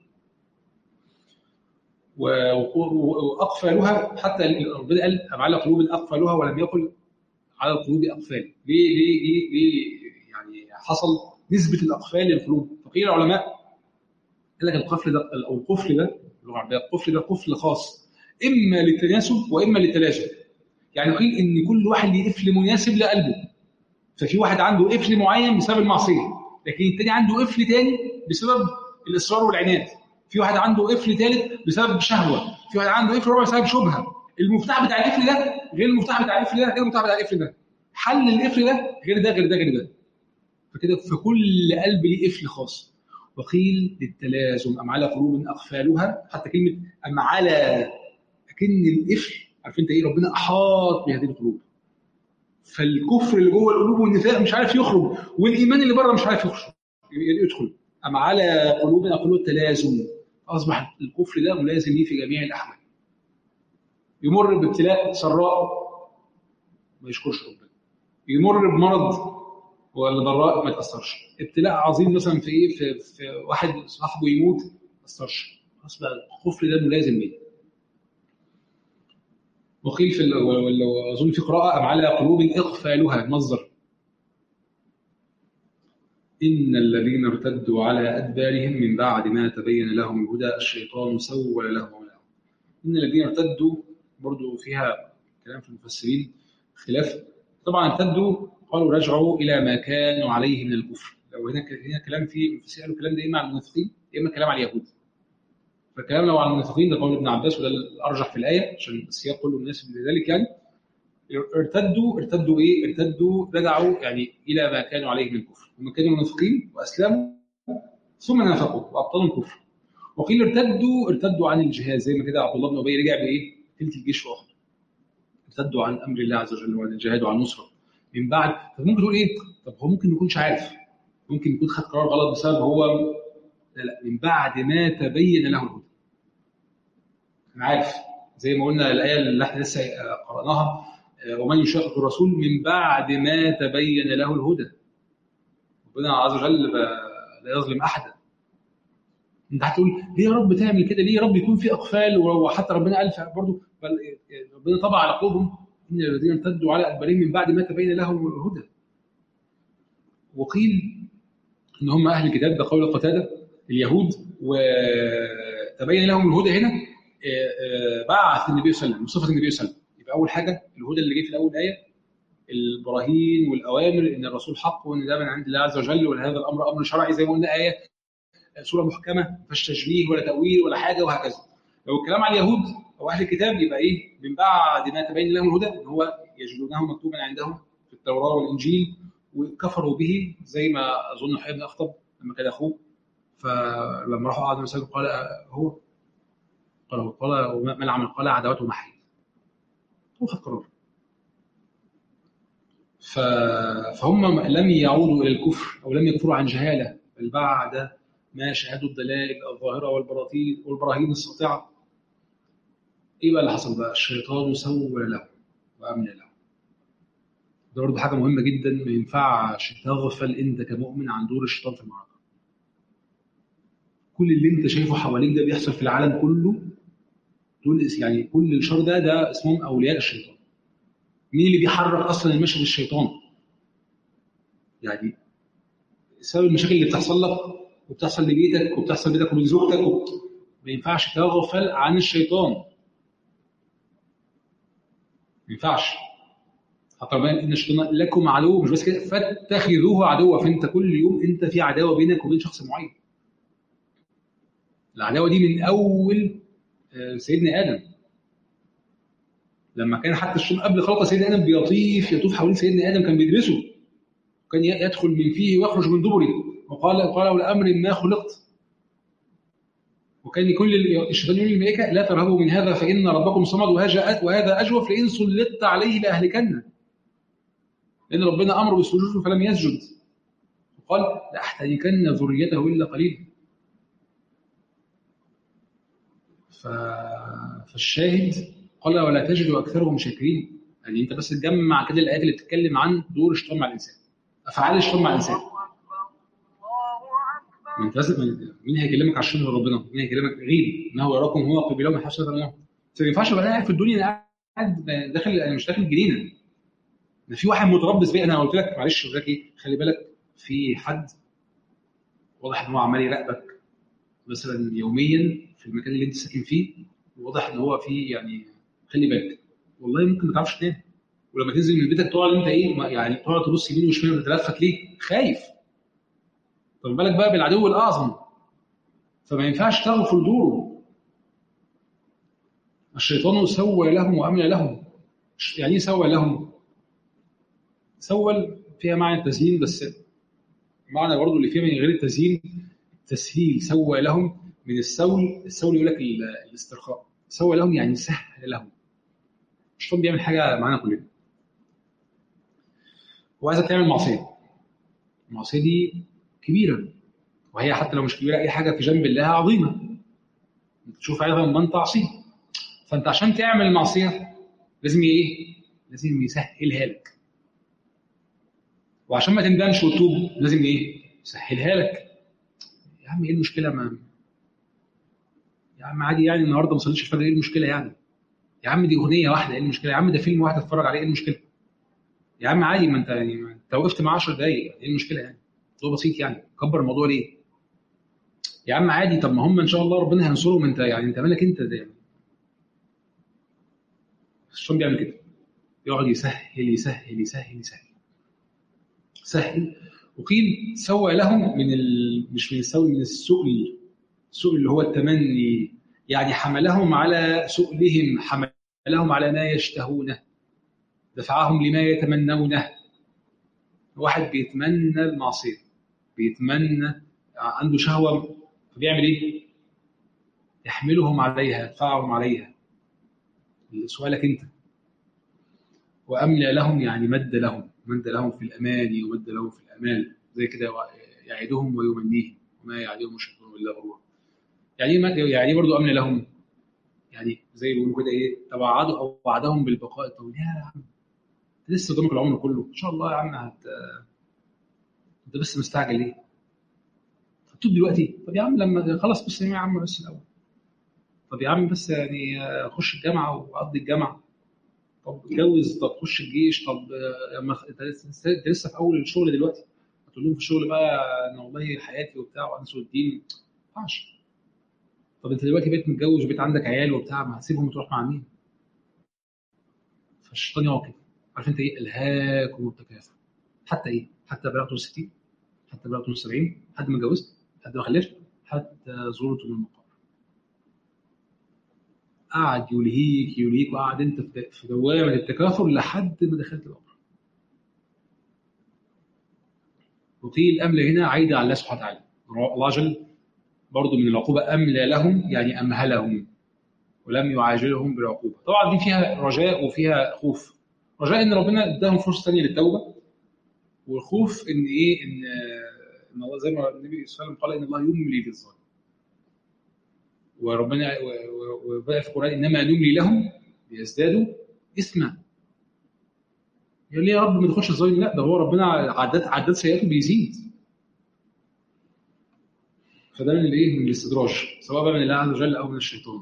وأقفالها حتى ربنا قال أم على قلوب أقفالها ولم يقل على القلوب أقفال ليه ليه ليه, ليه يعني حصل نسبة الأقفال للقلوب فقيل العلماء قال لك القفل ده او القفل ده اللغه العربيه القفل ده قفل خاص اما للتناسب واما للتلازم يعني قيل ان كل واحد ليه قفل مناسب لقلبه ففي واحد عنده قفل معين بسبب المعصيه لكن التاني عنده قفل تاني بسبب الاصرار والعناد في واحد عنده قفل ثالث بسبب شهوه في واحد عنده قفل رابع بسبب شبهه المفتاح بتاع القفل ده غير المفتاح بتاع القفل ده غير المفتاح بتاع القفل ده حل القفل ده غير ده غير ده غير ده فكده في كل قلب ليه قفل خاص وقيل للتلازم ام على قلوب اقفالها حتى كلمه ام على اكن القفل عارف انت ايه ربنا احاط بهذه القلوب فالكفر اللي جوه القلوب والنفاق مش عارف يخرج والايمان اللي بره مش عارف يخرج يدخل ام على قلوب قلوب التلازم اصبح الكفر ده ملازم ليه في جميع الاحوال يمر بابتلاء سراء ما يشكرش ربنا يمر بمرض ولا ضراء ما يتاثرش ابتلاء عظيم مثلا في ايه في, في واحد صاحبه يموت ما يتاثرش خلاص بقى الكفر ده ملازم ليه وقيل في اظن في قراءه ام على قلوب اقفالها مصدر إن الذين ارتدوا على أدبارهم من بعد ما تبين لهم الهدى الشيطان سول لهم ولهم إن الذين ارتدوا برضو فيها كلام في المفسرين خلاف طبعا ارتدوا قالوا رجعوا إلى ما كانوا عليه من الكفر لو هنا هنا كلام في المفسرين قالوا الكلام ده إما على المنافقين يا إما كلام على اليهود فالكلام لو على المنافقين ده قول ابن عباس وده الأرجح في الآية عشان السياق كله مناسب لذلك يعني ارتدوا ارتدوا ايه؟ ارتدوا رجعوا يعني الى ما كانوا عليه من الكفر، هم كانوا منافقين واسلموا ثم نافقوا وابطلوا الكفر. وقيل ارتدوا ارتدوا عن الجهاد زي ما كده عبد الله بن ابي رجع بايه؟ ثلث الجيش في احد. ارتدوا عن امر الله عز وجل وعن الجهاد وعن النصره. من بعد طب ممكن تقول ايه؟ طب هو ممكن ما يكونش عارف. ممكن يكون خد قرار غلط بسبب هو لا لا من بعد ما تبين له الهدى. انا عارف زي ما قلنا الايه اللي احنا لسه قراناها ومن يشاقق الرسول من بعد ما تبين له الهدى ربنا عز وجل لا يظلم احدا انت هتقول ليه يا رب تعمل كده ليه يا رب يكون في اقفال وحتى ربنا قال برضه بل ربنا طبع على قلوبهم ان الذين ارتدوا على ادبارهم من بعد ما تبين لهم الهدى وقيل ان هم اهل الكتاب ده قول قتاده اليهود وتبين لهم الهدى هنا بعث النبي صلى الله عليه وسلم وصفه النبي صلى الله عليه وسلم يبقى اول حاجه الهدى اللي جه في الاول ايه البراهين والاوامر ان الرسول حق وان ده من عند الله عز وجل وان هذا الامر امر شرعي زي ما قلنا ايه سوره محكمه ما فيهاش تشبيه ولا تاويل ولا حاجه وهكذا لو الكلام على اليهود او اهل الكتاب يبقى ايه من بعد ما تبين لهم الهدى ان هو يجدونه مكتوبا عندهم في التوراه والانجيل وكفروا به زي ما اظن حي بن اخطب لما كان اخوه فلما راحوا قعدوا مساجد قال هو قال قال ما العمل قال عداوته محي هو خد قرار فهم لم يعودوا الى الكفر او لم يكفروا عن جهاله بل بعد ما شاهدوا الدلائل الظاهره والبراهين والبراهين الساطعه ايه بقى اللي حصل بقى؟ الشيطان سول له وامن له. ده برضه حاجه مهمه جدا ما ينفعش تغفل انت كمؤمن عن دور الشيطان في المعركه. كل اللي انت شايفه حواليك ده بيحصل في العالم كله دول يعني كل الشر ده ده اسمهم اولياء الشيطان. مين اللي بيحرك اصلا المشهد الشيطان؟ يعني سبب المشاكل اللي بتحصل لك وبتحصل لبيتك وبتحصل لبيتك ولزوجتك ما ينفعش تغفل عن الشيطان. ما ينفعش. حتى ربنا ان الشيطان لكم عدو مش بس كده فاتخذوه عدوا فانت كل يوم انت في عداوه بينك وبين شخص معين. العداوه دي من اول سيدنا ادم لما كان حتى الشيطان قبل خلق سيدنا ادم بيطيف يطوف حوالين سيدنا ادم كان بيدرسه كان يدخل من فيه ويخرج من دبره وقال قال لامر ما خلقت وكان كل الشيطان يقول للملائكه لا ترهبوا من هذا فان ربكم صمد وهذا وهذا اجوف لئن سلطت عليه لاهلكن لان ربنا امر بالسجود فلم يسجد وقال لاحتركن ذريته الا قليلا ف... فالشاهد قال ولا تجد اكثرهم شاكرين يعني انت بس تجمع كده الايات اللي بتتكلم عن دور الشيطان مع الانسان افعال الشيطان مع الانسان انت بس مين هيكلمك على الشيطان ربنا مين هيكلمك غيب انه يراكم هو قبيله من حسنه الله ما ينفعش ابقى قاعد في الدنيا انا قاعد داخل انا مش داخل الجنينه ده في واحد متربص بيه انا قلت لك معلش قلت لك ايه خلي بالك في حد واضح ان هو عمال يراقبك مثلا يوميا في المكان اللي انت ساكن فيه واضح ان هو فيه يعني خلي بالك والله ممكن ما تعرفش تنام ولما تنزل من بيتك تقعد انت ايه ما- يعني تقعد تبص يمين وشمال وتتلفت ليه؟ خايف طب بالك بقى بالعدو الاعظم فما ينفعش تغفل دوره الشيطان سوى لهم واملى لهم يعني ايه سوى لهم؟ سول فيها معنى التزيين بس معنى برضه اللي فيها من غير التزيين تسهيل سوى لهم من السول السول يقول لك ال- الاسترخاء سوى لهم يعني سهل لهم الشيطان بيعمل حاجه معانا كلنا هو عايزك تعمل معصيه المعصيه دي كبيره وهي حتى لو مش كبيره اي حاجه في جنب الله عظيمه انت تشوف ايضا من تعصيه فانت عشان تعمل معصيه لازم ايه؟ لازم يسهلها لك وعشان ما تندمش وتتوب لازم ايه؟ يسهلها لك يا عم ايه المشكله ما يا عم عادي يعني النهارده ما صليتش الفجر ايه المشكله يعني؟ يا عم دي اغنيه واحده ايه المشكله؟ يا عم ده فيلم واحد اتفرج عليه ايه المشكله؟ يا عم عادي ما انت يعني ما انت وقفت معاه 10 دقايق ايه المشكله يعني؟ الموضوع بسيط يعني كبر الموضوع ليه؟ يا عم عادي طب ما هم ان شاء الله ربنا هينصرهم انت يعني انت مالك انت ده يعني الشيطان بيعمل كده يقعد يسهل يسهل يسهل يسهل سهل وقيل سوى لهم من ال... مش من السوء من السؤل السؤل اللي هو التمني يعني حملهم على سؤلهم حملهم على ما يشتهونه دفعهم لما يتمنونه واحد بيتمنى المعصية بيتمنى عنده شهوة فبيعمل ايه؟ يحملهم عليها يدفعهم عليها سؤالك انت واملى لهم يعني مد لهم مد لهم في الاماني ومد لهم في الامال زي كده يعدهم ويمنيهم وما يعدهم الشيطان الا غرورا يعني ايه يعني ايه برضه املى لهم يعني زي بيقولوا كده ايه توعدوا او وعدهم بالبقاء الطويل يا عم انت لسه قدامك العمر كله ان شاء الله يا عم هت انت بس مستعجل ليه؟ هتتوب دلوقتي طب يا عم لما خلص بس يا عم بس الاول طب يا عم بس يعني اخش الجامعه واقضي الجامعه طب اتجوز طب خش الجيش طب لما انت لسه في اول الشغل دلوقتي هتقول لهم في الشغل بقى انا والله حياتي وبتاع وانسوا الدين ما ينفعش طب انت دلوقتي بقيت متجوز وبقيت عندك عيال وبتاع ما هتسيبهم وتروح مع مين؟ فالشيطان يقعد كده عارف انت ايه الهاكم التكاثر حتى ايه؟ حتى بلغتم ال 60 حتى بلغتم ال 70 حد ما اتجوزت حد ما خلفت حتى زرتم المقابر قعد يلهيك يلهيك وقعد انت في دوامه التكاثر لحد ما دخلت الامر. وقيل املى هنا عايده على الله سبحانه وتعالى. الله جل برضه من العقوبه املى لهم يعني امهلهم ولم يعاجلهم بالعقوبه. طبعا دي فيها رجاء وفيها خوف. رجاء ان ربنا اداهم فرصه ثانيه للتوبه والخوف ان ايه ان ان الله زي ما النبي صلى الله عليه وسلم قال ان الله يملي للظالم. وربنا وبقى في القرآن إنما نملي لهم ليزدادوا إثما يقول لي يا رب ما تخش الظالم لا ده هو ربنا عداد عداد سيئاته بيزيد فده من الايه من الاستدراج سواء بقى من الله عز وجل او من الشيطان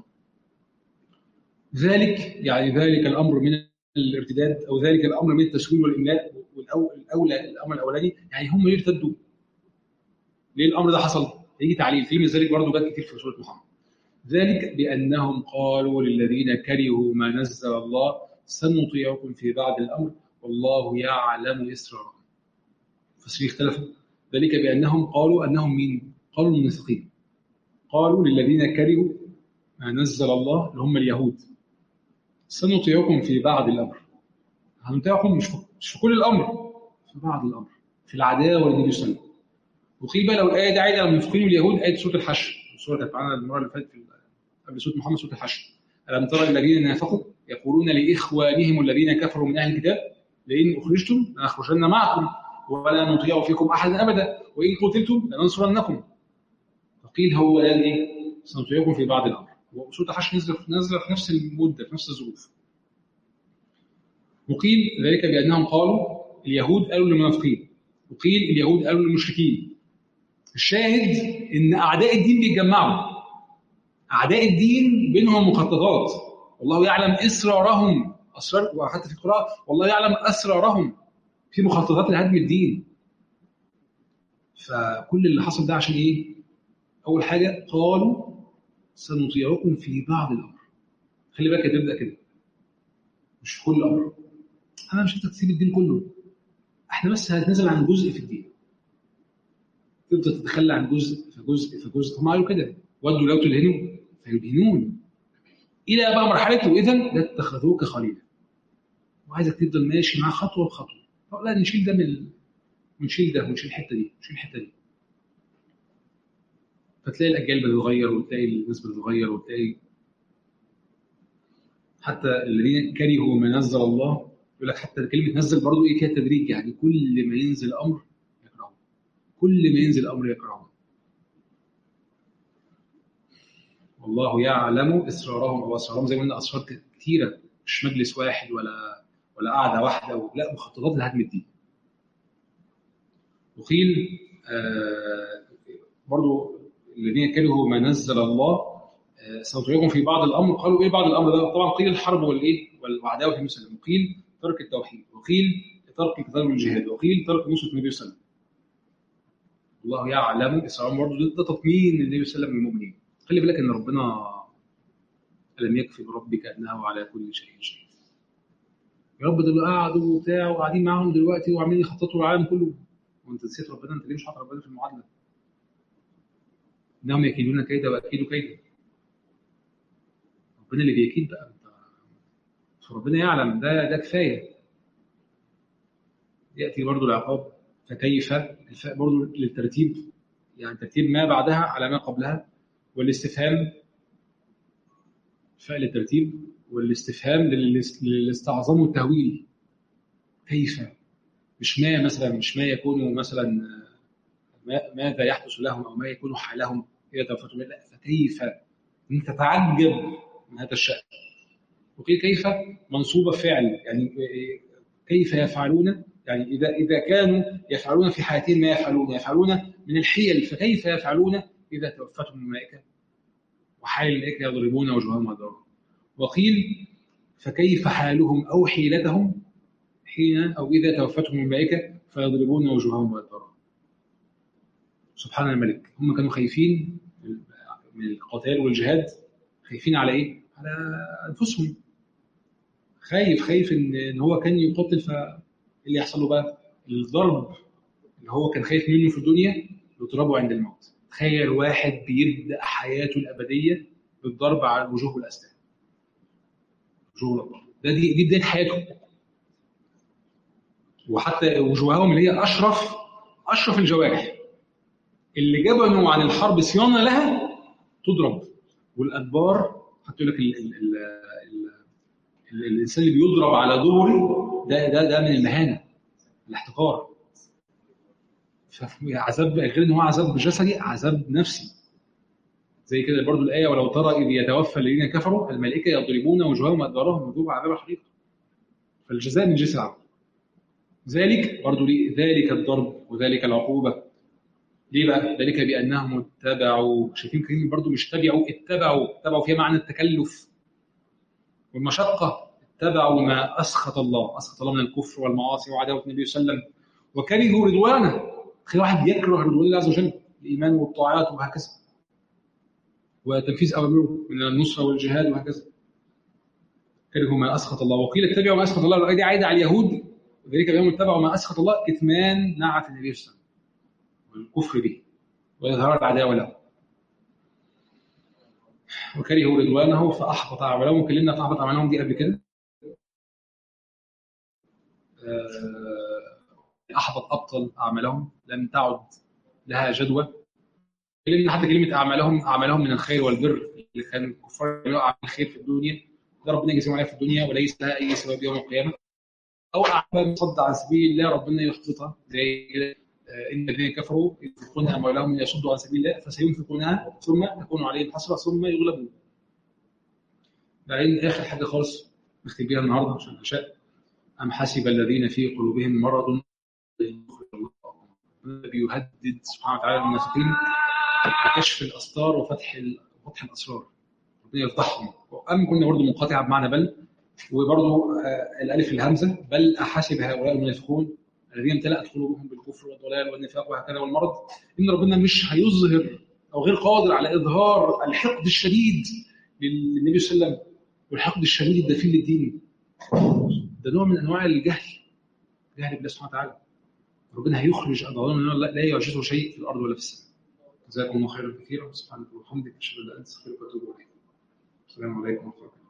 ذلك يعني ذلك الامر من الارتداد او ذلك الامر من التسويل والاملاء والاولى الامر الاولاني يعني هم ليه ارتدوا؟ ليه الامر ده حصل؟ يجي تعليل في من ذلك برضه جت كتير في سوره محمد ذلك بأنهم قالوا للذين كرهوا ما نزل الله سنطيعكم في بعض الأمر والله يعلم إسرارهم فسري اختلفوا ذلك بأنهم قالوا أنهم مين؟ قالوا المنافقين قالوا للذين كرهوا ما نزل الله اللي هم اليهود سنطيعكم في بعض الأمر هنطيعكم مش في, مش في كل الأمر في بعض الأمر في العداوة للنبي صلى الله عليه وسلم وقيل بقى لو الآية دي عايدة على المنافقين واليهود آية سورة الحشر السورة كانت معانا المرة اللي فاتت في قبل سورة محمد سورة الحشر ألم ترى الذين نافقوا يقولون لإخوانهم الذين كفروا من أهل الكتاب لئن أخرجتم لنخرجن معكم ولا نطيع فيكم أحدا أبدا وإن قتلتم لننصرنكم فقيل هو قال إيه؟ سنطيعكم في بعض الأمر وسورة الحشر نزل نزل في نفس المدة في نفس الظروف وقيل ذلك بأنهم قالوا اليهود قالوا للمنافقين وقيل اليهود قالوا للمشركين الشاهد ان اعداء الدين بيتجمعوا اعداء الدين بينهم مخططات والله يعلم اسرارهم اسرار وحتى في القراءه والله يعلم اسرارهم في مخططات لهدم الدين فكل اللي حصل ده عشان ايه؟ اول حاجه قالوا سنطيعكم في بعض الامر خلي بالك تبدا كده مش في كل امر انا مش عايزك تسيب الدين كله احنا بس هنتنازل عن جزء في الدين تفضل تتخلى عن جزء في جزء في جزء هم قالوا كده ودوا لو تلهنوا فيدهنون الى بقى مرحلته اذا لاتخذوك خليلا وعايزك تفضل ماشي معاه خطوه بخطوه طب لا نشيل ده من ونشيل ده ونشيل الحته دي ونشيل الحته دي فتلاقي الاجيال بتتغير وتلاقي الناس بتتغير وتلاقي حتى الذين كرهوا ما نزل الله يقول لك حتى كلمه نزل برضو ايه فيها تدريج يعني كل ما ينزل امر يكرهه كل ما ينزل امر يكرهه والله يعلم اسرارهم واسرارهم زي ما قلنا اسرار كثيره مش مجلس واحد ولا ولا قعده واحده لا مخططات لهدم الدين وقيل آه برضو الذين كرهوا ما نزل الله آه سنطيعهم في بعض الامر قالوا ايه بعض الامر ده طبعا قيل الحرب والايه والعداوه في المسلم وقيل ترك التوحيد وقيل ترك القتال والجهاد وقيل ترك نصره النبي صلى الله عليه وسلم الله يعلم اسرارهم برضه ده تطمين النبي صلى الله عليه وسلم للمؤمنين خلي بالك ان ربنا الم يكفي بربك انه على كل شيء شهيد يا رب دول قعدوا وبتاع وقاعدين معاهم دلوقتي وعاملين يخططوا العالم كله وانت نسيت ربنا انت ليه مش حاطط ربنا في المعادله؟ انهم يكيدون كيدا واكيد كيدا ربنا اللي بيكيد بقى انت ربنا يعلم ده ده كفايه ياتي برضو العقاب فكيف الفاء برضو للترتيب يعني ترتيب ما بعدها على ما قبلها والاستفهام فاء للترتيب والاستفهام للاستعظام والتهويل كيف مش ما مثلا مش ما يكون مثلا ماذا يحدث لهم او ما يكون حالهم اذا توفتهم لا فكيف ان تتعجب من هذا الشان وقيل كيف منصوبه فعل يعني كيف يفعلون يعني اذا اذا كانوا يفعلون في حياتهم ما يفعلون يفعلون من الحيل فكيف يفعلون اذا توفتهم الملائكه وحال الملائكه يضربون وجوههم وادبارهم وقيل فكيف حالهم او حيلتهم حين او اذا توفتهم الملائكه فيضربون وجوههم وادبارهم سبحان الملك هم كانوا خايفين من القتال والجهاد خايفين على ايه؟ على انفسهم خايف خايف ان ان هو كان يقتل فاللي يحصل له بقى الضرب اللي هو كان خايف منه في الدنيا يضربه عند الموت تخيل واحد بيبدا حياته الابديه بالضرب على الوجوه والاسنان وجوه الابطال ده دي دي بدايه حياته وحتى وجوههم اللي هي اشرف اشرف الجوارح اللي جبنوا عن الحرب صيانه لها تضرب والادبار حتى يقول لك ال ال ال ال الانسان اللي بيضرب على ظهره ده ده ده من المهانه الاحتقار فعذاب غير ان هو عذاب جسدي عذاب نفسي زي كده برضو الايه ولو ترى اذ يتوفى الذين كفروا الملائكه يضربون وجوههم وادبارهم وذوقوا عذاب الحريق فالجزاء من جنس العمل ذلك برضو ليه ذلك الضرب وذلك العقوبه ليه بقى؟ ذلك بانهم اتبعوا شايفين كلمه برضو مش تبعوا اتبعوا اتبعوا فيها معنى التكلف والمشقه اتبعوا ما اسخط الله اسخط الله من الكفر والمعاصي وعداوه النبي صلى الله عليه وسلم وكرهوا رضوانه تخيل واحد يكره رضوان الله عز وجل الايمان والطاعات وهكذا وتنفيذ اوامره من النصره والجهاد وهكذا كرهوا ما اسخط الله وقيل اتبعوا ما اسخط الله دي عايده على اليهود وذلك بانهم اتبعوا ما اسخط الله كتمان نعت النبي صلى الله عليه وسلم والكفر به وإظهار العداوة له وكرهوا رضوانه فأحبط أعمالهم وكلمنا في أحبط أعمالهم دي قبل كده أحبط أبطل أعمالهم لم تعد لها جدوى كلمنا حتى كلمة أعمالهم أعمالهم من الخير والبر اللي كان الكفار يقع الخير في الدنيا ده ربنا يجزيهم عليها في الدنيا وليس لها أي ثواب يوم القيامة أو أعمال صد عن سبيل الله ربنا يحبطها زي كده ان الذين كفروا ينفقون اموالهم ليصدوا عن سبيل الله فسينفقونها ثم تكون عليهم حسره ثم يغلبون. بعدين اخر حاجه خالص نختم بيها النهارده عشان العشاء ام حسب الذين في قلوبهم مرض ان يخرج الله بيهدد سبحانه وتعالى المنافقين بكشف الاستار وفتح وفتح الاسرار ربنا يفضحهم ام كنا برضه منقطعه بمعنى بل وبرضه الالف الهمزه بل احسب هؤلاء المنافقون الذين امتلأت قلوبهم بالكفر والضلال والنفاق وهكذا والمرض ان ربنا مش هيظهر او غير قادر على اظهار الحقد الشديد للنبي صلى الله عليه وسلم والحقد الشديد الدفين للدين ده نوع من انواع الجهل جهل بالله سبحانه وتعالى ربنا هيخرج اضرارنا من لا يعجزه شيء في الارض ولا في السماء جزاكم الله خيرا كثيرا سبحانك وبحمدك اشهد ان لا اله الا انت استغفرك واتوب اليك السلام عليكم ورحمه الله